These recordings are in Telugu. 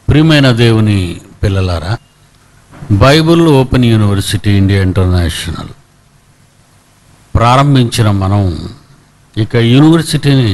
ప్రియమైన దేవుని పిల్లలారా Bible Open University India International ప్రారంభించిన మనం ఇక యూనివర్సిటీని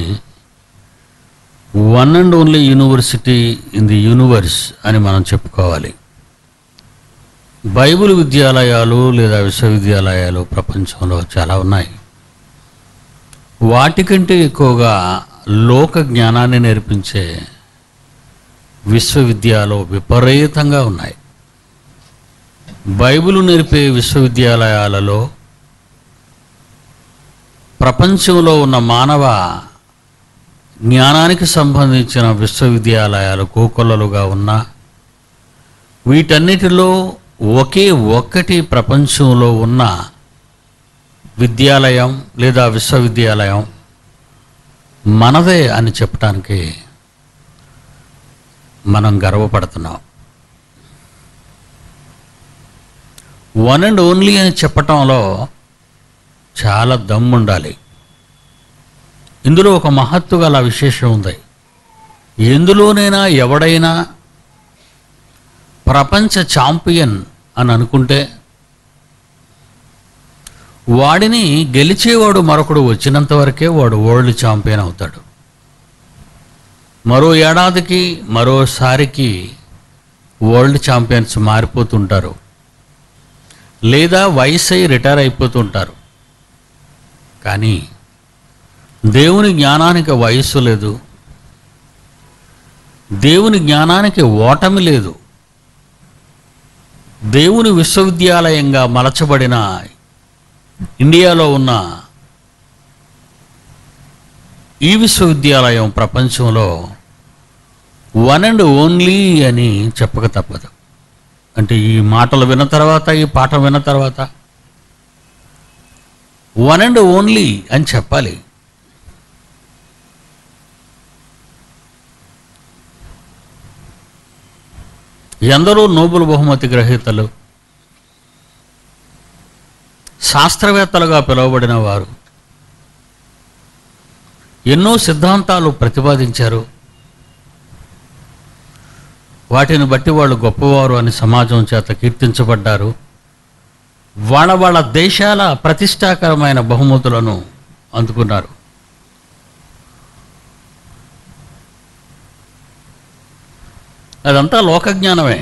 one and only university in the universe అని మనం చెప్పుకోవాలి బైబిల్ విద్యాలయాలు లేదా విశ్వవిద్యాలయాలు ప్రపంచంలో చాలా ఉన్నాయి వాటికంటే ఎక్కువగా లోక జ్ఞానాన్ని నేర్పించే విశ్వవిద్యాలయాలు విపరీతంగా ఉన్నాయి బైబిల్ నేర్పే విశ్వవిద్యాలయాలలో ప్రపంచంలో ఉన్న మానవ జ్ఞానానికి సంబంధించిన విశ్వవిద్యాలయాలు కోకొల్లలుగా ఉన్న వీటన్నిటిలో ఒకే ఒక్కటి ప్రపంచంలో ఉన్న విద్యాలయం లేదా విశ్వవిద్యాలయం మనదే అని చెప్పడానికి మనం గర్వపడుతున్నాం వన్ అండ్ ఓన్లీ అని చెప్పటంలో చాలా దమ్ముండాలి ఇందులో ఒక మహత్తు గల విశేషం ఉంది ఎందులోనైనా ఎవడైనా ప్రపంచ ఛాంపియన్ అని అనుకుంటే వాడిని గెలిచేవాడు మరొకడు వచ్చినంత వరకే వాడు వరల్డ్ ఛాంపియన్ అవుతాడు మరో ఏడాదికి మరోసారికి వరల్డ్ ఛాంపియన్స్ మారిపోతుంటారు లేదా వయసు అయి రిటైర్ అయిపోతుంటారు కానీ దేవుని జ్ఞానానికి వయస్సు లేదు దేవుని జ్ఞానానికి ఓటమి లేదు దేవుని విశ్వవిద్యాలయంగా మలచబడిన ఇండియాలో ఉన్న ఈ విశ్వవిద్యాలయం ప్రపంచంలో వన్ అండ్ ఓన్లీ అని చెప్పక తప్పదు అంటే ఈ మాటలు విన్న తర్వాత ఈ పాట విన్న తర్వాత వన్ అండ్ ఓన్లీ అని చెప్పాలి ఎందరో నోబెల్ బహుమతి గ్రహీతలు శాస్త్రవేత్తలుగా పిలువబడిన వారు ఎన్నో సిద్ధాంతాలు ప్రతిపాదించారు వాటిని బట్టి వాళ్ళు గొప్పవారు అని సమాజం చేత కీర్తించబడ్డారు వాళ్ళ వాళ్ళ దేశాల ప్రతిష్టాకరమైన బహుమతులను అందుకున్నారు అదంతా లోకజ్ఞానమే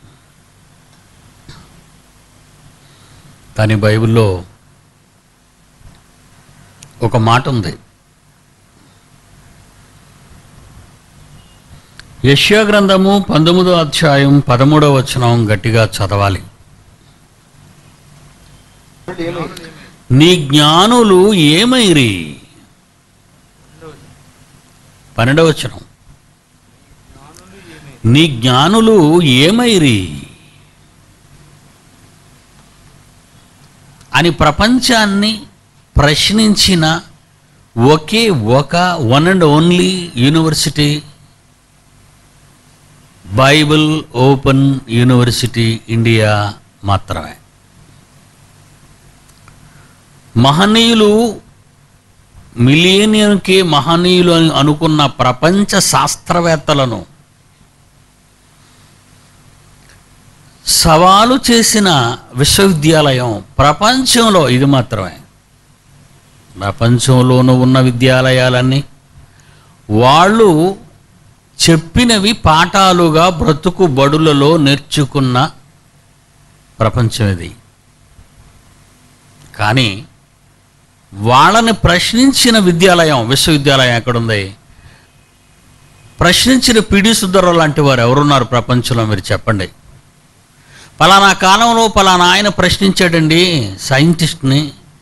కానీ బైబిల్లో ఒక మాట ఉంది యశ్యా గ్రంథము పంతొమ్మిదో అధ్యాయం పదమూడవ వచనం గట్టిగా చదవాలి నీ జ్ఞానులు ఏమైరి పన్నెండవ వచనం నీ జ్ఞానులు ఏమైరి అని ప్రపంచాన్ని ప్రశ్నించిన ఒకే ఒక one and only university Bible Open University India మాత్రమే మహనీయులు మిలియనియంకి మహనీయులు అని అనుకున్న ప్రపంచ శాస్త్రవేత్తలను సవాలు చేసిన విశ్వవిద్యాలయం ప్రపంచంలో ఇది మాత్రమే ప్రపంచంలోనూ ఉన్న విద్యాలయాలన్నీ వాళ్ళు చెప్పినవి పాఠాలుగా బ్రతుకు బడులలో నేర్చుకున్న ప్రపంచం ఇది కానీ వాళ్ళని ప్రశ్నించిన విద్యాలయం విశ్వవిద్యాలయం ఎక్కడుంది ప్రశ్నించిన పిడి సుద్దరు లాంటి వారు ఎవరున్నారు ప్రపంచంలో మీరు చెప్పండి పలానా కాలంలో పలానా ఆయన ప్రశ్నించాడండి సైంటిస్ట్ని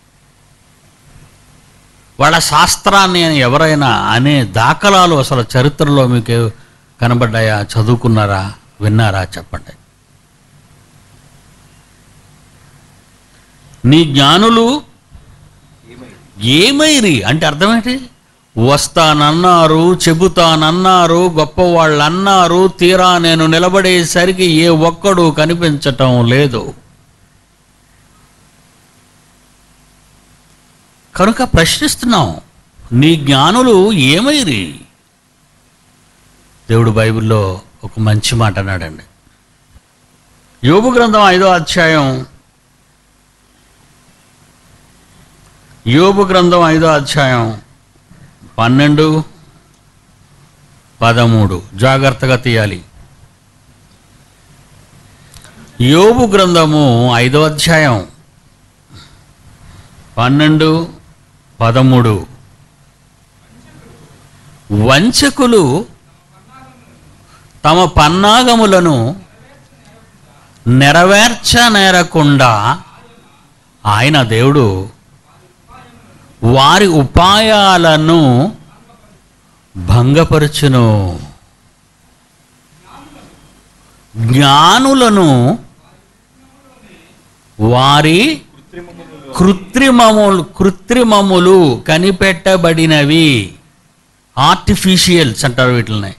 వాళ్ళ శాస్త్రాన్ని అని ఎవరైనా అనే దాఖలాలు అసలు చరిత్రలో మీకు కనబడ్డాయా చదువుకున్నారా విన్నారా చెప్పండి నీ జ్ఞానులు ఏమైరి అంటే అర్థమేంటి వస్తానన్నారు చెబుతానన్నారు గొప్పవాళ్ళు అన్నారు తీరా నేను నిలబడేసరికి ఏ ఒక్కడు కనిపించటం లేదు కనుక ప్రశ్నిస్తున్నాం నీ జ్ఞానులు ఏమైరి దేవుడు బైబిల్లో ఒక మంచి మాట అన్నాడండి యోబు గ్రంథం ఐదో అధ్యాయం యోబు గ్రంథం ఐదో అధ్యాయం పన్నెండు పదమూడు జాగ్రత్తగా తీయాలి యోబు గ్రంథము ఐదో అధ్యాయం పన్నెండు పదమూడు వంచకులు తమ పన్నాగములను నెరవేర్చనేరకుండా ఆయన దేవుడు వారి ఉపాయాలను భంగపరచును జ్ఞానులను వారి కృత్రిమములు కృత్రిమములు కనిపెట్టబడినవి ఆర్టిఫిషియల్స్ అంటారు వీటిని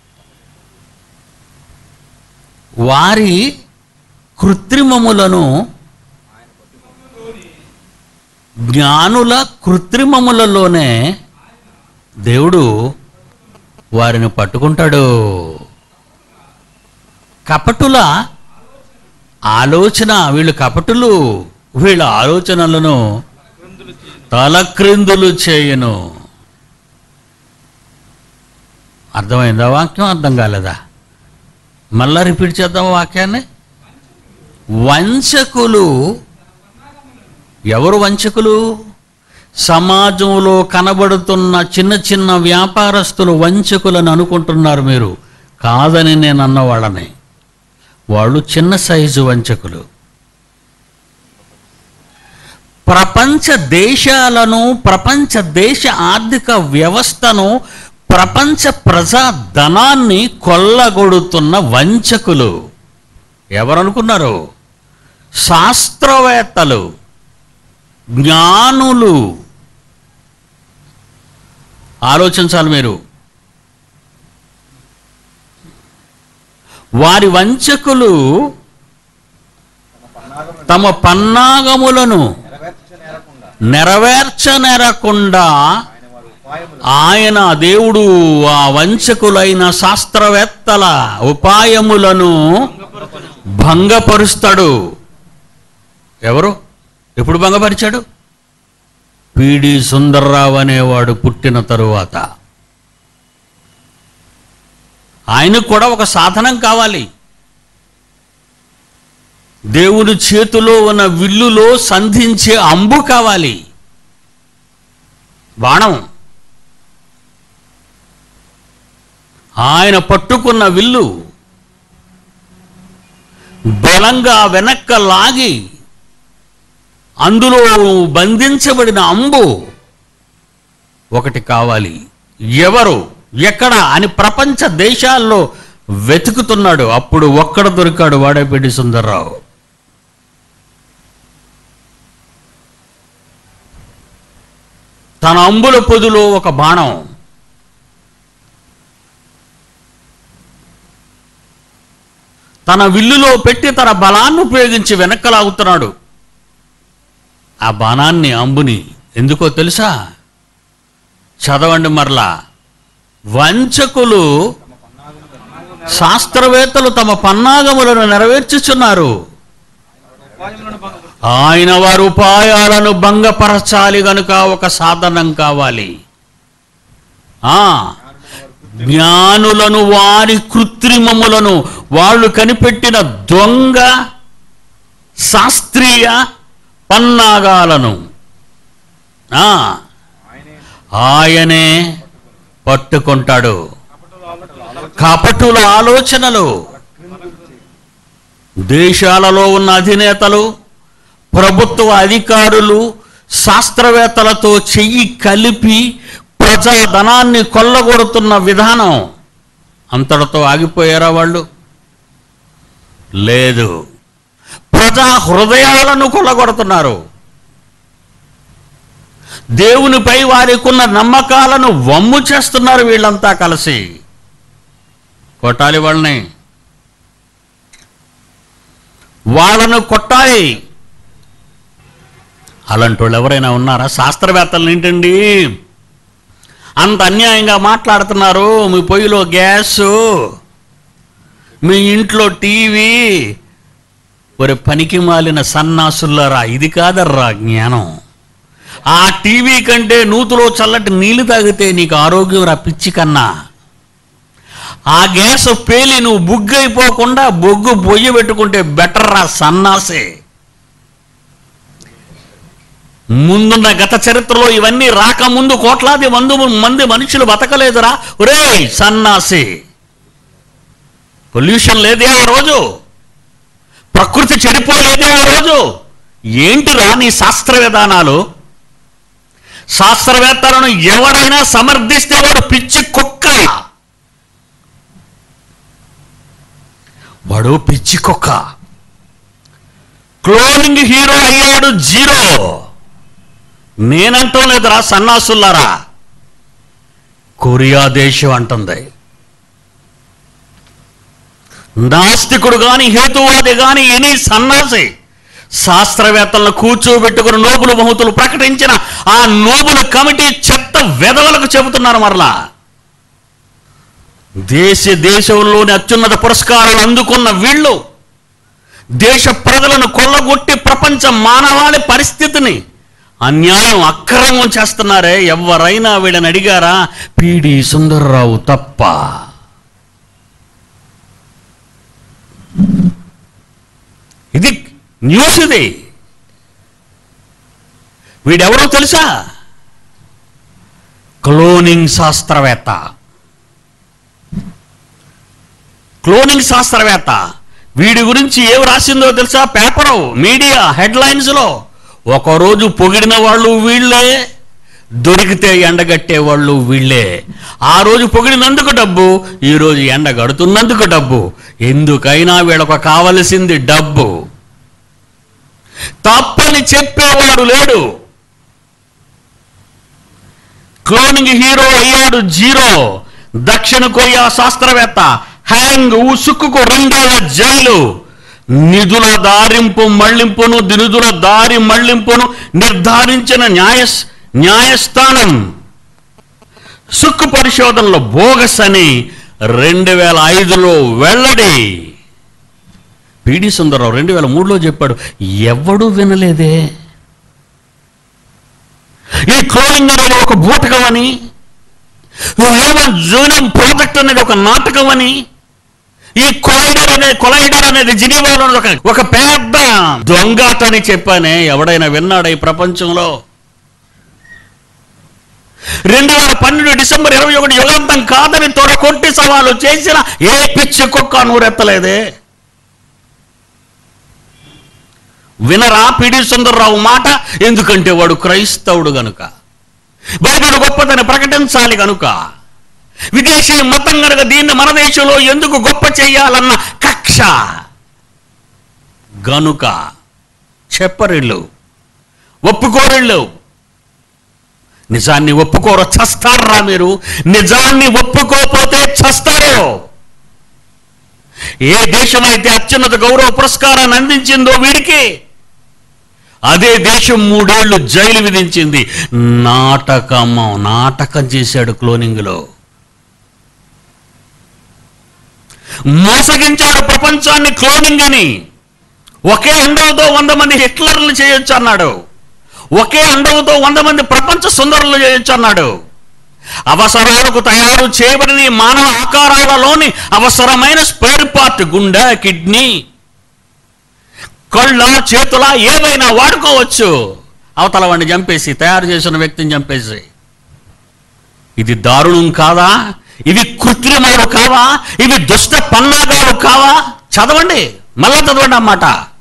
వారి కృత్రిమములను జ్ఞానుల కృత్రిమములలోనే దేవుడు వారిని పట్టుకుంటాడు కపటుల ఆలోచన వీళ్ళు కపటులు వీళ్ళ ఆలోచనలను తలక్రిందులు చేయను అర్థమైందా వాక్యం అర్థం కాలేదా మళ్ళా రిపీట్ చేద్దాం వాక్యాన్ని వంచకులు ఎవరు వంచకులు సమాజంలో కనబడుతున్న చిన్న చిన్న వ్యాపారస్తులు వంచకులని అనుకుంటున్నారు మీరు కాదని నేను అన్న వాళ్ళని వాళ్ళు చిన్న సైజు వంచకులు ప్రపంచ దేశాలను ప్రపంచ దేశ ఆర్థిక వ్యవస్థను ప్రపంచ ప్రజా ధనాన్ని కొల్లగొడుతున్న వంచకులు ఎవరనుకున్నారు శాస్త్రవేత్తలు జ్ఞానులు ఆలోచించాలి మీరు వారి వంచకులు తమ పన్నాగములను నెరవేర్చనేరకుండా ఆయన దేవుడు ఆ వంచకులైన శాస్త్రవేత్తల ఉపాయములను భంగపరుస్తాడు ఎవరు ఎప్పుడు భంగపరిచాడు పిడి సుందర్రావు అనేవాడు పుట్టిన తరువాత ఆయనకు కూడా ఒక సాధనం కావాలి దేవుని చేతిలో ఉన్న విల్లులో సంధించే అంబు కావాలి బాణం ఆయన పట్టుకున్న విల్లు బలంగా వెనక్క లాగి అందులో బంధించబడిన అంబు ఒకటి కావాలి ఎవరు ఎక్కడ అని ప్రపంచ దేశాల్లో వెతుకుతున్నాడు అప్పుడు ఒక్కడ దొరికాడు వాడేపెట్టి సుందర్రావు తన అంబుల పొదులో ఒక బాణం తన విల్లులో పెట్టి తన బలాన్ని ఉపయోగించి వెనక్కి లాగుతున్నాడు ఆ బాణాన్ని అంబుని ఎందుకో తెలుసా చదవండి మరలా వంచకులు శాస్త్రవేత్తలు తమ పన్నాగములను నెరవేర్చుచున్నారు ఆయన వారి ఉపాయాలను భంగపరచాలి గనుక ఒక సాధనం కావాలి ఆ జ్ఞానులను వారి కృత్రిమములను వాళ్ళు కనిపెట్టిన దొంగ శాస్త్రీయ పన్నాగాలను ఆ, ఆయనే పట్టుకుంటాడు కపటుల ఆలోచనలు దేశాలలో ఉన్న అధినేతలు ప్రభుత్వ అధికారులు శాస్త్రవేత్తలతో చెయ్యి కలిపి ప్రజా ధనాన్ని కొల్లగొడుతున్న విధానం అంతటితో ఆగిపోయారా వాళ్ళు లేదు ప్రజా హృదయాలను కొల్లగొడుతున్నారు దేవునిపై వారికున్న నమ్మకాలను వమ్ము చేస్తున్నారు వీళ్ళంతా కలిసి కొట్టాలి వాళ్ళని వాళ్ళను కొట్టాలి అలాంటి వాళ్ళు ఎవరైనా ఉన్నారా శాస్త్రవేత్తలు ఏంటండి అంత అన్యాయంగా మాట్లాడుతున్నారు మీ పొయ్యిలో గ్యాస్ మీ ఇంట్లో టీవీ ఒరే పనికి మాలిన సన్నాసులారా ఇది కాదర్రా జ్ఞానం ఆ టీవీ కంటే నూతులో చల్లటి నీళ్లు తాగితే నీకు ఆరోగ్యం రా పిచ్చి కన్నా ఆ గ్యాస్ పేలి నువ్వు బుగ్గు అయిపోకుండా బొగ్గు బొయ్యి పెట్టుకుంటే బెటర్ రా సన్నాసే ముందున్న గత చరిత్రలో ఇవన్నీ రాకముందు కోట్లాది మందు మంది మనుషులు బతకలేదురా ఒరే సన్నాసి పొల్యూషన్ లేదే ఆ రోజు ప్రకృతి చెడిపోలేదే ఆ రోజు ఏంటిరా నీ శాస్త్ర విధానాలు శాస్త్రవేత్తలను ఎవరైనా సమర్థిస్తే వాడు పిచ్చి కుక్క వాడు పిచ్చి కుక్క క్లోనింగ్ హీరో అయ్యాడు జీరో నేనంటం లేదురా సన్నాసుల్లారా కొరియా దేశం అంటుంది నాస్తికుడు గాని హేతువాది గాని ఎనీ సన్నాసి శాస్త్రవేత్తలను కూర్చోబెట్టుకుని నోబులు బహుతులు ప్రకటించిన ఆ నోబుల్ కమిటీ చెత్త వెధవలకు చెబుతున్నారు మరలా దేశ దేశంలోని అత్యున్నత పురస్కారాలు అందుకున్న వీళ్ళు దేశ ప్రజలను కొల్లగొట్టి ప్రపంచ మానవాళి పరిస్థితిని అన్యాయం అక్రమం చేస్తున్నారే ఎవరైనా వీళ్ళని అడిగారా పిడి సుందర్రావు తప్ప ఇది న్యూస్ ఇది వీడెవరో తెలుసా క్లోనింగ్ శాస్త్రవేత్త క్లోనింగ్ శాస్త్రవేత్త వీడి గురించి ఏం రాసిందో తెలుసా పేపరు మీడియా హెడ్లైన్స్లో ఒకరోజు పొగిడిన వాళ్ళు వీళ్ళే దొరికితే ఎండగట్టే వాళ్ళు వీళ్ళే ఆ రోజు పొగిడినందుకు డబ్బు ఈ రోజు ఎండగడుతున్నందుకు డబ్బు ఎందుకైనా వీళ్ళకు కావలసింది డబ్బు తప్పని చెప్పేవాడు లేడు క్లోనింగ్ హీరో అయ్యాడు జీరో దక్షిణ కొరియా శాస్త్రవేత్త హ్యాంగ్ ఉసుక్కుకు రెండేళ్ల జైలు నిధుల దారింపు మళ్లింపును నిధుల దారి మళ్లింపును నిర్ధారించిన న్యాయ న్యాయస్థానం సుక్కు పరిశోధనలో బోగస్ అని రెండు వేల ఐదులో వెల్లడి పిడి సుందరరావు రెండు వేల మూడులో చెప్పాడు ఎవడూ వినలేదే ఈ క్లోనింగ్ అనేది ఒక బూటకం అని హ్యూమన్ జూనియం ప్రాజెక్ట్ అనేది ఒక నాటకం అని ఈ కొలైడర్ అనేది కొలైడర్ అనేది జినీవాలో ఒక ఒక పెద్ద దొంగాట అని చెప్పానే ఎవడైనా విన్నాడా ఈ ప్రపంచంలో రెండు వేల పన్నెండు డిసెంబర్ ఇరవై ఒకటి యుగాంతం కాదని తొడ కొట్టి సవాలు చేసిన ఏ పిచ్చి కుక్క నూరెత్తలేదే వినరా పిడి సుందర్రావు మాట ఎందుకంటే వాడు క్రైస్తవుడు గనుక బైబిల్ గొప్పదని ప్రకటించాలి గనుక విదేశీ మతం గనుక దీన్ని మన దేశంలో ఎందుకు గొప్ప చేయాలన్న కక్ష గనుక చెప్పరిళ్ళు ఒప్పుకోరిళ్ళు నిజాన్ని ఒప్పుకోరు చస్తారా మీరు నిజాన్ని ఒప్పుకోకపోతే చస్తారు ఏ దేశమైతే అత్యున్నత గౌరవ పురస్కారాన్ని అందించిందో వీడికి అదే దేశం మూడేళ్లు జైలు విధించింది నాటకము నాటకం చేశాడు క్లోనింగ్లో మోసగించాడు ప్రపంచాన్ని క్లోనింగ్ అని ఒకే అండవుతో వంద మంది హిట్లర్లు చేయొచ్చు అన్నాడు ఒకే అండవుతో వంద మంది ప్రపంచ సుందరులు చేయొచ్చు అన్నాడు అవసరాలకు తయారు చేయబడిన ఈ మానవ ఆకారాలలోని అవసరమైన స్పేర్ పార్ట్ గుండె కిడ్నీ కళ్ళ చేతుల ఏవైనా వాడుకోవచ్చు అవతల వాడిని చంపేసి తయారు చేసిన వ్యక్తిని చంపేసి ఇది దారుణం కాదా ఇవి కృత్రిమాలు కావా ఇవి దుష్ట పన్నాగాలు కావా చదవండి మళ్ళా చదవండి అన్నమాట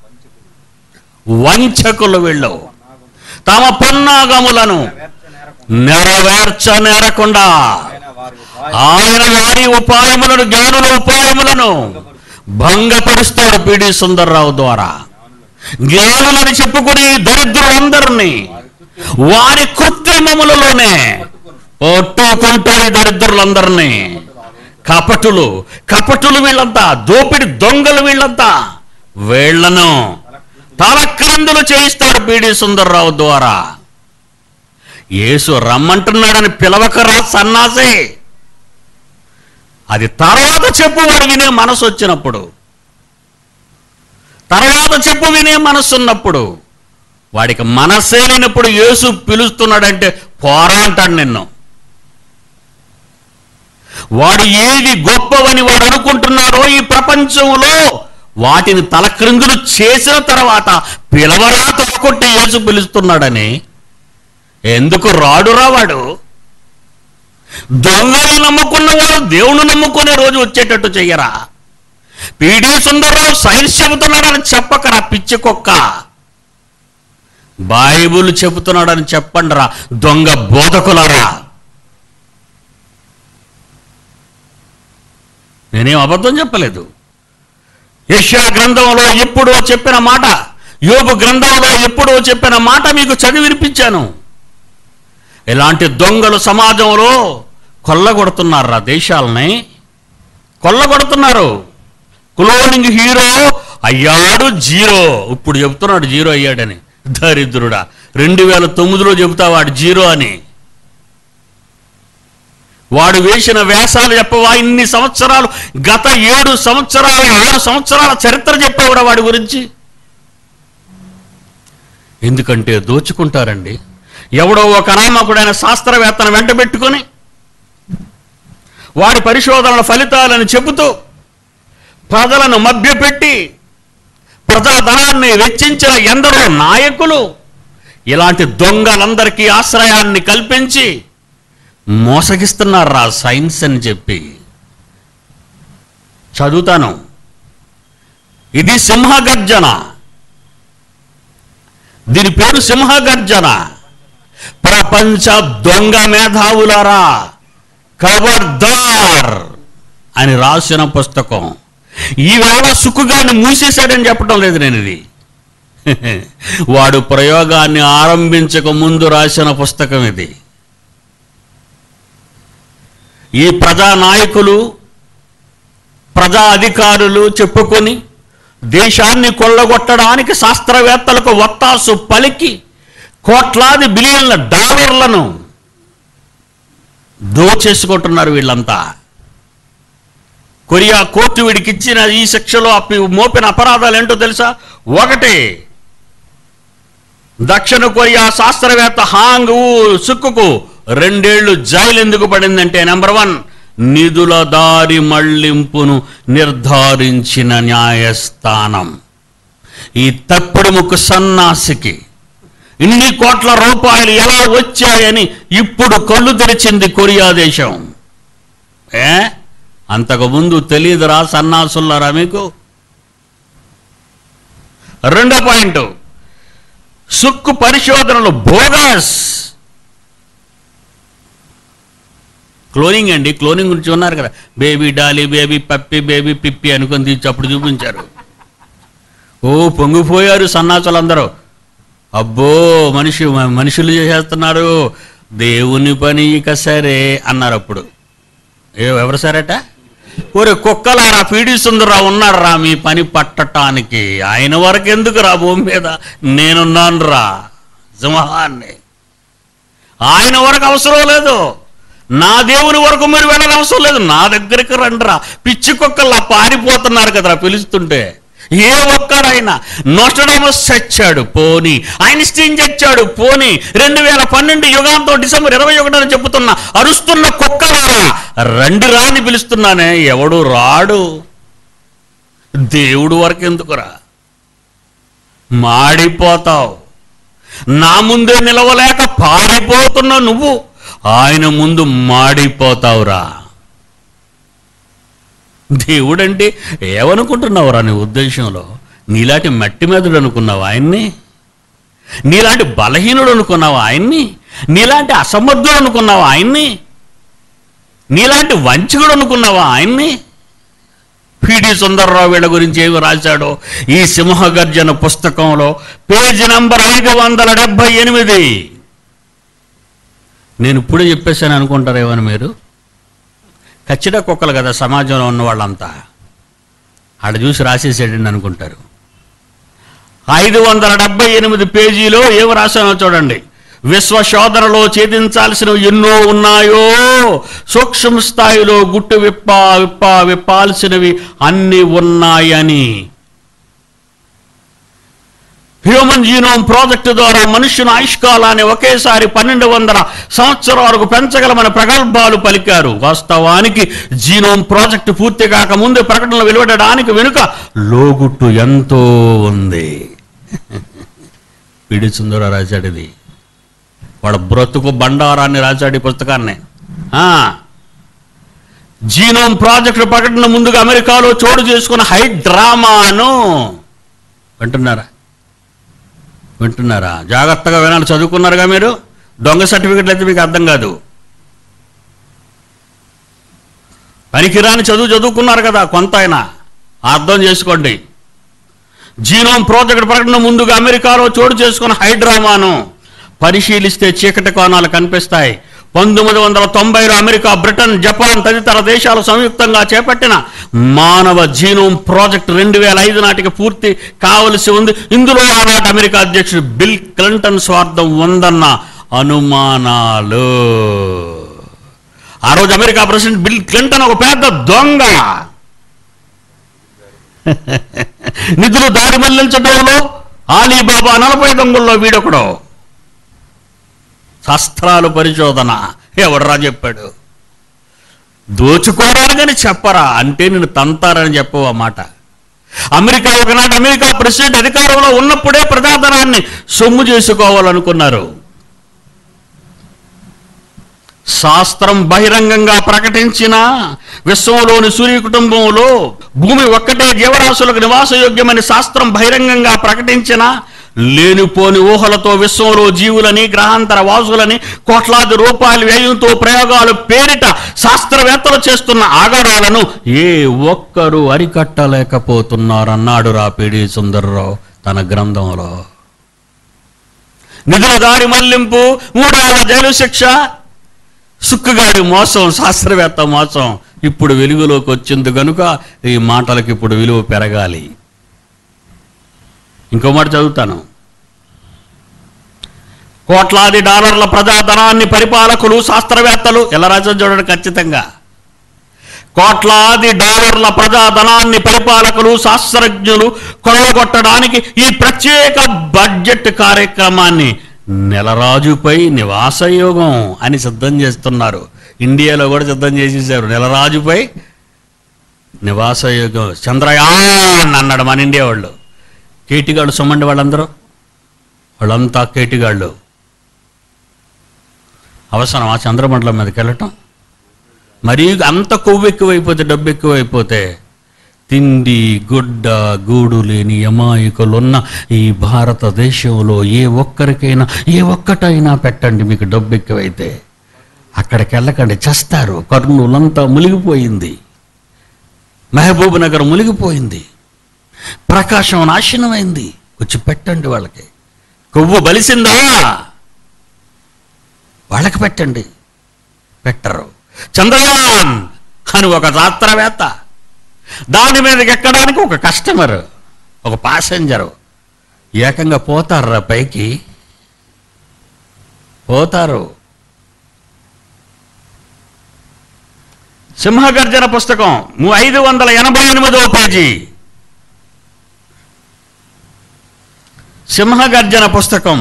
వంచకులు వీళ్ళు తమ పన్నాగములను నెరవేర్చ నేరకుండా ఆయన వారి ఉపాయం ఆయన వారి ఉపాయములను జ్ఞానుల ఉపాయములను భంగపరుస్తాడు పిడి సుందర్రావు ద్వారా జ్ఞానులని చెప్పుకుని దరిద్రులందరినీ వారి కృత్రిమములలోనే పట్టుకుంటారు ఈ దరిద్రులందరినీ కపటులు కపటులు వీళ్ళంతా దోపిడి దొంగలు వీళ్ళంతా వీళ్లను తలక్రిందులు చేయిస్తాడు పిడి సుందర్రావు ద్వారా యేసు రమ్మంటున్నాడని పిలవకరా సన్నాసే అది తర్వాత చెప్పు వాడు వినే మనసు వచ్చినప్పుడు తర్వాత చెప్పు వినే మనస్సు ఉన్నప్పుడు వాడికి మనస్సే లేనప్పుడు యేసు పిలుస్తున్నాడంటే పోరా అంటాడు నిన్ను వాడు ఏది గొప్పవని వాడు అనుకుంటున్నాడో ఈ ప్రపంచంలో వాటిని తలక్రిందులు చేసిన తర్వాత పిలవరా తొక్కొట్టి యేసు పిలుస్తున్నాడని ఎందుకు రాడురా వాడు దొంగలు నమ్ముకున్న వాడు దేవుని నమ్ముకునే రోజు వచ్చేటట్టు చెయ్యరా పీడి సుందరరావు సైన్స్ చెబుతున్నాడని చెప్పకరా పిచ్చి కుక్క బైబుల్ చెబుతున్నాడని చెప్పండి రా దొంగ బోధకులరా నేనేం అబద్ధం చెప్పలేదు యెషయా గ్రంథంలో ఎప్పుడో చెప్పిన మాట యోగు గ్రంథంలో ఎప్పుడో చెప్పిన మాట మీకు చదివి వినిపించాను ఇలాంటి దొంగలు సమాజంలో కొల్లగొడుతున్నారా దేశాలని కొల్లగొడుతున్నారు క్లోనింగ్ హీరో అయ్యాడు జీరో ఇప్పుడు చెప్తున్నాడు జీరో అయ్యాడని దరిద్రుడా రెండు వేల తొమ్మిదిలో చెబుతా వాడు జీరో అని వాడు వేసిన వేషాలు చెప్పవా ఇన్ని సంవత్సరాలు గత ఏడు సంవత్సరాలు ఏడు సంవత్సరాల చరిత్ర చెప్పేవాడా వాడి గురించి ఎందుకంటే దోచుకుంటారండి ఎవడో ఒక అనామకుడైన శాస్త్రవేత్తను వెంట పెట్టుకొని వాడి పరిశోధనల ఫలితాలను చెబుతూ ప్రజలను మభ్యపెట్టి ప్రజాధనాన్ని వెచ్చించిన ఎందరో నాయకులు ఇలాంటి దొంగలందరికీ ఆశ్రయాన్ని కల్పించి మోసగిస్తున్నారా సైన్స్ అని చెప్పి చదువుతాను ఇది సింహగర్జన దీని పేరు సింహగర్జన ప్రపంచ దొంగ మేధావులారా ఖబర్దార్ అని రాసిన పుస్తకం ఈవేళ సుక్కుగాన్ని మూసేశాడని చెప్పడం లేదు నేను ఇది వాడు ప్రయోగాన్ని ఆరంభించక ముందు రాసిన పుస్తకం ఇది ఈ ప్రజా నాయకులు ప్రజా అధికారులు చెప్పుకొని దేశాన్ని కొల్లగొట్టడానికి శాస్త్రవేత్తలకు వత్తాసు పలికి కోట్లాది బిలియన్ల డాలర్లను దోచేసుకుంటున్నారు వీళ్ళంతా కొరియా కోర్టు వీడికి ఇచ్చిన ఈ శిక్షలో అప్పి మోపిన అపరాధాలు ఏంటో తెలుసా ఒకటి దక్షిణ కొరియా శాస్త్రవేత్త హాంగ్ ఊ సుక్కుకు రెండేళ్లు జైలు ఎందుకు పడిందంటే నెంబర్ వన్ నిధుల దారి మళ్లింపును నిర్ధారించిన న్యాయస్థానం ఈ తప్పుడు ముక్కు సన్నాసికి ఇన్ని కోట్ల రూపాయలు ఎలా వచ్చాయని ఇప్పుడు కళ్ళు తెరిచింది కొరియా దేశం ఏ అంతకుముందు తెలియదురా సన్నాసుల్లారా మీకు రెండో పాయింట్ సుక్కు పరిశోధనలు బోగస్ క్లోనింగ్ అండి క్లోనింగ్ గురించి ఉన్నారు కదా బేబీ డాలీ బేబీ పప్పి బేబీ పిప్పి అనుకొని తీర్చి అప్పుడు చూపించారు ఓ పొంగిపోయారు సన్నాసులందరూ అబ్బో మనిషి మనుషులు చేసేస్తున్నారు దేవుని పని ఇక సరే అన్నారు అప్పుడు ఏ ఎవరు సరేట ఒరే కుక్కలారా పీడి సుందరరావు ఉన్నాడు రా మీ పని పట్టటానికి ఆయన వరకు ఎందుకు రా భూమి మీద నేనున్నాను రా సింహాన్ని ఆయన వరకు అవసరం లేదు నా దేవుని వరకు మీరు వెళ్ళని అవసరం లేదు నా దగ్గరికి రండిరా పిచ్చి కుక్కల్లా పారిపోతున్నారు కదరా పిలుస్తుంటే ఏ ఒక్కడైనా నోస్టడమస్ చచ్చాడు పోని ఐన్స్టీన్ చచ్చాడు పోని రెండు వేల పన్నెండు యుగాంతో డిసెంబర్ ఇరవై ఒకటిన చెబుతున్న అరుస్తున్న కుక్కలారా రండి రాని పిలుస్తున్నానే ఎవడు రాడు దేవుడు వరకు ఎందుకురా మాడిపోతావు నా ముందే నిలవలేక పారిపోతున్న నువ్వు ఆయన ముందు మాడిపోతావురా దేవుడంటే ఏమనుకుంటున్నావురా నీ ఉద్దేశంలో నీలాంటి మట్టి మెదడు అనుకున్నావు ఆయన్ని నీలాంటి బలహీనుడు అనుకున్నావు ఆయన్ని నీలాంటి అసమర్థుడు అనుకున్నావు ఆయన్ని నీలాంటి వంచకుడు అనుకున్నావా ఆయన్ని పిడి సుందర్రావు వీళ్ళ గురించి ఏమి రాశాడో ఈ సింహగర్జన పుస్తకంలో పేజీ నంబర్ ఐదు వందల డెబ్భై ఎనిమిది నేను ఇప్పుడే చెప్పేశాను అనుకుంటారేమని మీరు ఖచ్చిత కుక్కలు కదా సమాజంలో ఉన్న వాళ్ళంతా ఆడ చూసి రాసేసాడండి అనుకుంటారు ఐదు వందల డెబ్బై ఎనిమిది పేజీలో ఏమి రాశానో చూడండి విశ్వ శోధనలో ఛేదించాల్సినవి ఎన్నో ఉన్నాయో సూక్ష్మ స్థాయిలో గుట్టు విప్ప విప్ప విప్పాల్సినవి అన్ని ఉన్నాయని హ్యూమన్ జీనోమ్ ప్రాజెక్టు ద్వారా మనుష్యుని ఆయుష్కాలాన్ని ఒకేసారి పన్నెండు వందల సంవత్సరాలకు పెంచగలమని ప్రగల్భాలు పలికారు వాస్తవానికి జీనోమ్ ప్రాజెక్టు పూర్తి కాకముందు ప్రకటనలు వెలువడడానికి వెనుక లోగుట్టు ఎంతో ఉంది పిడి సుందర రాశాడిది వాడు బ్రతుకు బండారాన్ని రాశాడు ఈ పుస్తకాన్ని ఆ, జీనోమ్ ప్రాజెక్టు ప్రకటన ముందుగా అమెరికాలో చోటు చేసుకున్న హై డ్రామాను వింటున్నారా వింటున్నారా జాగ్రత్తగా వినాలి చదువుకున్నారుగా మీరు దొంగ సర్టిఫికెట్లు అయితే మీకు అర్థం కాదు పనికిరాని చదువు చదువుకున్నారు కదా కొంత అయినా అర్థం చేసుకోండి జీనోమ్ ప్రాజెక్ట్ ప్రకటన ముందుగా అమెరికాలో చోటు చేసుకున్న హైడ్రామాను పరిశీలిస్తే చీకటి కోణాలు కనిపిస్తాయి పంతొమ్మిది వందల తొంభైలో అమెరికా బ్రిటన్ జపాన్ తదితర దేశాలు సంయుక్తంగా చేపట్టిన మానవ జీనోమ్ ప్రాజెక్ట్ రెండు వేల ఐదు నాటికి పూర్తి కావలసి ఉంది ఇందులో ఆనాటి అమెరికా అధ్యక్షుడు బిల్ క్లింటన్ స్వార్థం ఉందన్న అనుమానాలు ఆ రోజు అమెరికా ప్రెసిడెంట్ బిల్ క్లింటన్ ఒక పెద్ద దొంగ నిధులు దారి మళ్లించడంలో ఆలీబాబా నలభై దొంగల్లో వీడొకడు శస్త్రాలు పరిశోధన ఎవడరా చెప్పాడు దోచుకోవడానికని చెప్పరా అంటే నేను తంతారని చెప్పవు ఆ మాట అమెరికా ఒకనాటి అమెరికా ప్రెసిడెంట్ అధికారంలో ఉన్నప్పుడే ప్రజాధనాన్ని సొమ్ము చేసుకోవాలనుకున్నారు శాస్త్రం బహిరంగంగా ప్రకటించిన విశ్వంలోని సూర్య కుటుంబంలో భూమి ఒక్కటే జీవరాశులకు నివాసయోగ్యమని శాస్త్రం బహిరంగంగా ప్రకటించిన లేనిపోని ఊహలతో విశ్వంలో జీవులని గ్రహాంతర వాసులని కోట్లాది రూపాయల వ్యయంతో ప్రయోగాలు పేరిట శాస్త్రవేత్తలు చేస్తున్న ఆగారాలను ఏ ఒక్కరు అరికట్టలేకపోతున్నారన్నాడు రా పిడి సుందర్రావు తన గ్రంథంలో నిధుల దారి మళ్లింపు మూడేళ్ల జైలు శిక్ష సుక్కుగాడి మోసం శాస్త్రవేత్త మోసం ఇప్పుడు వెలుగులోకి వచ్చింది కనుక ఈ మాటలకు ఇప్పుడు విలువ పెరగాలి ఇంకో మాట చదువుతాను కోట్లాది డాలర్ల ప్రజాధనాన్ని పరిపాలకులు శాస్త్రవేత్తలు ఎలా రాజు చూడండి ఖచ్చితంగా కోట్లాది డాలర్ల ప్రజాధనాన్ని పరిపాలకులు శాస్త్రజ్ఞులు కొల్లగొట్టడానికి ఈ ప్రత్యేక బడ్జెట్ కార్యక్రమాన్ని నెలరాజుపై నివాసయోగం అని సిద్ధం చేస్తున్నారు ఇండియాలో కూడా సిద్ధం చేసేసారు నెలరాజుపై నివాసయోగం చంద్రయాన్ అన్నాడు మన ఇండియా వాళ్ళు కేటిగాళ్ళు సొమ్మండి వాళ్ళందరూ వాళ్ళంతా కేటిగాళ్ళు అవసరం ఆ చంద్రమండలం మీదకి వెళ్ళటం మరీ అంత కొవ్వు ఎక్కువైపోతే డబ్బు ఎక్కువైపోతే తిండి గుడ్డ గూడు లేని అమాయకులున్న ఈ భారతదేశంలో ఏ ఒక్కరికైనా ఏ ఒక్కటైనా పెట్టండి మీకు డబ్బు ఎక్కువైతే అక్కడికి వెళ్ళకండి చస్తారు కర్నూలంతా మునిగిపోయింది మహబూబ్ నగర్ మునిగిపోయింది ప్రకాశం నాశనమైంది వచ్చి పెట్టండి వాళ్ళకి కొవ్వు బలిసిందా వాళ్ళకి పెట్టండి పెట్టరు చంద్రయాన్ అని ఒక శాస్త్రవేత్త దాని మీదకి ఎక్కడానికి ఒక కస్టమర్ ఒక ప్యాసెంజరు ఏకంగా పోతారా పైకి పోతారు సింహగర్జన పుస్తకం ము- ఐదు వందల ఎనభై ఎనిమిదవ పేజీ సింహగర్జన పుస్తకం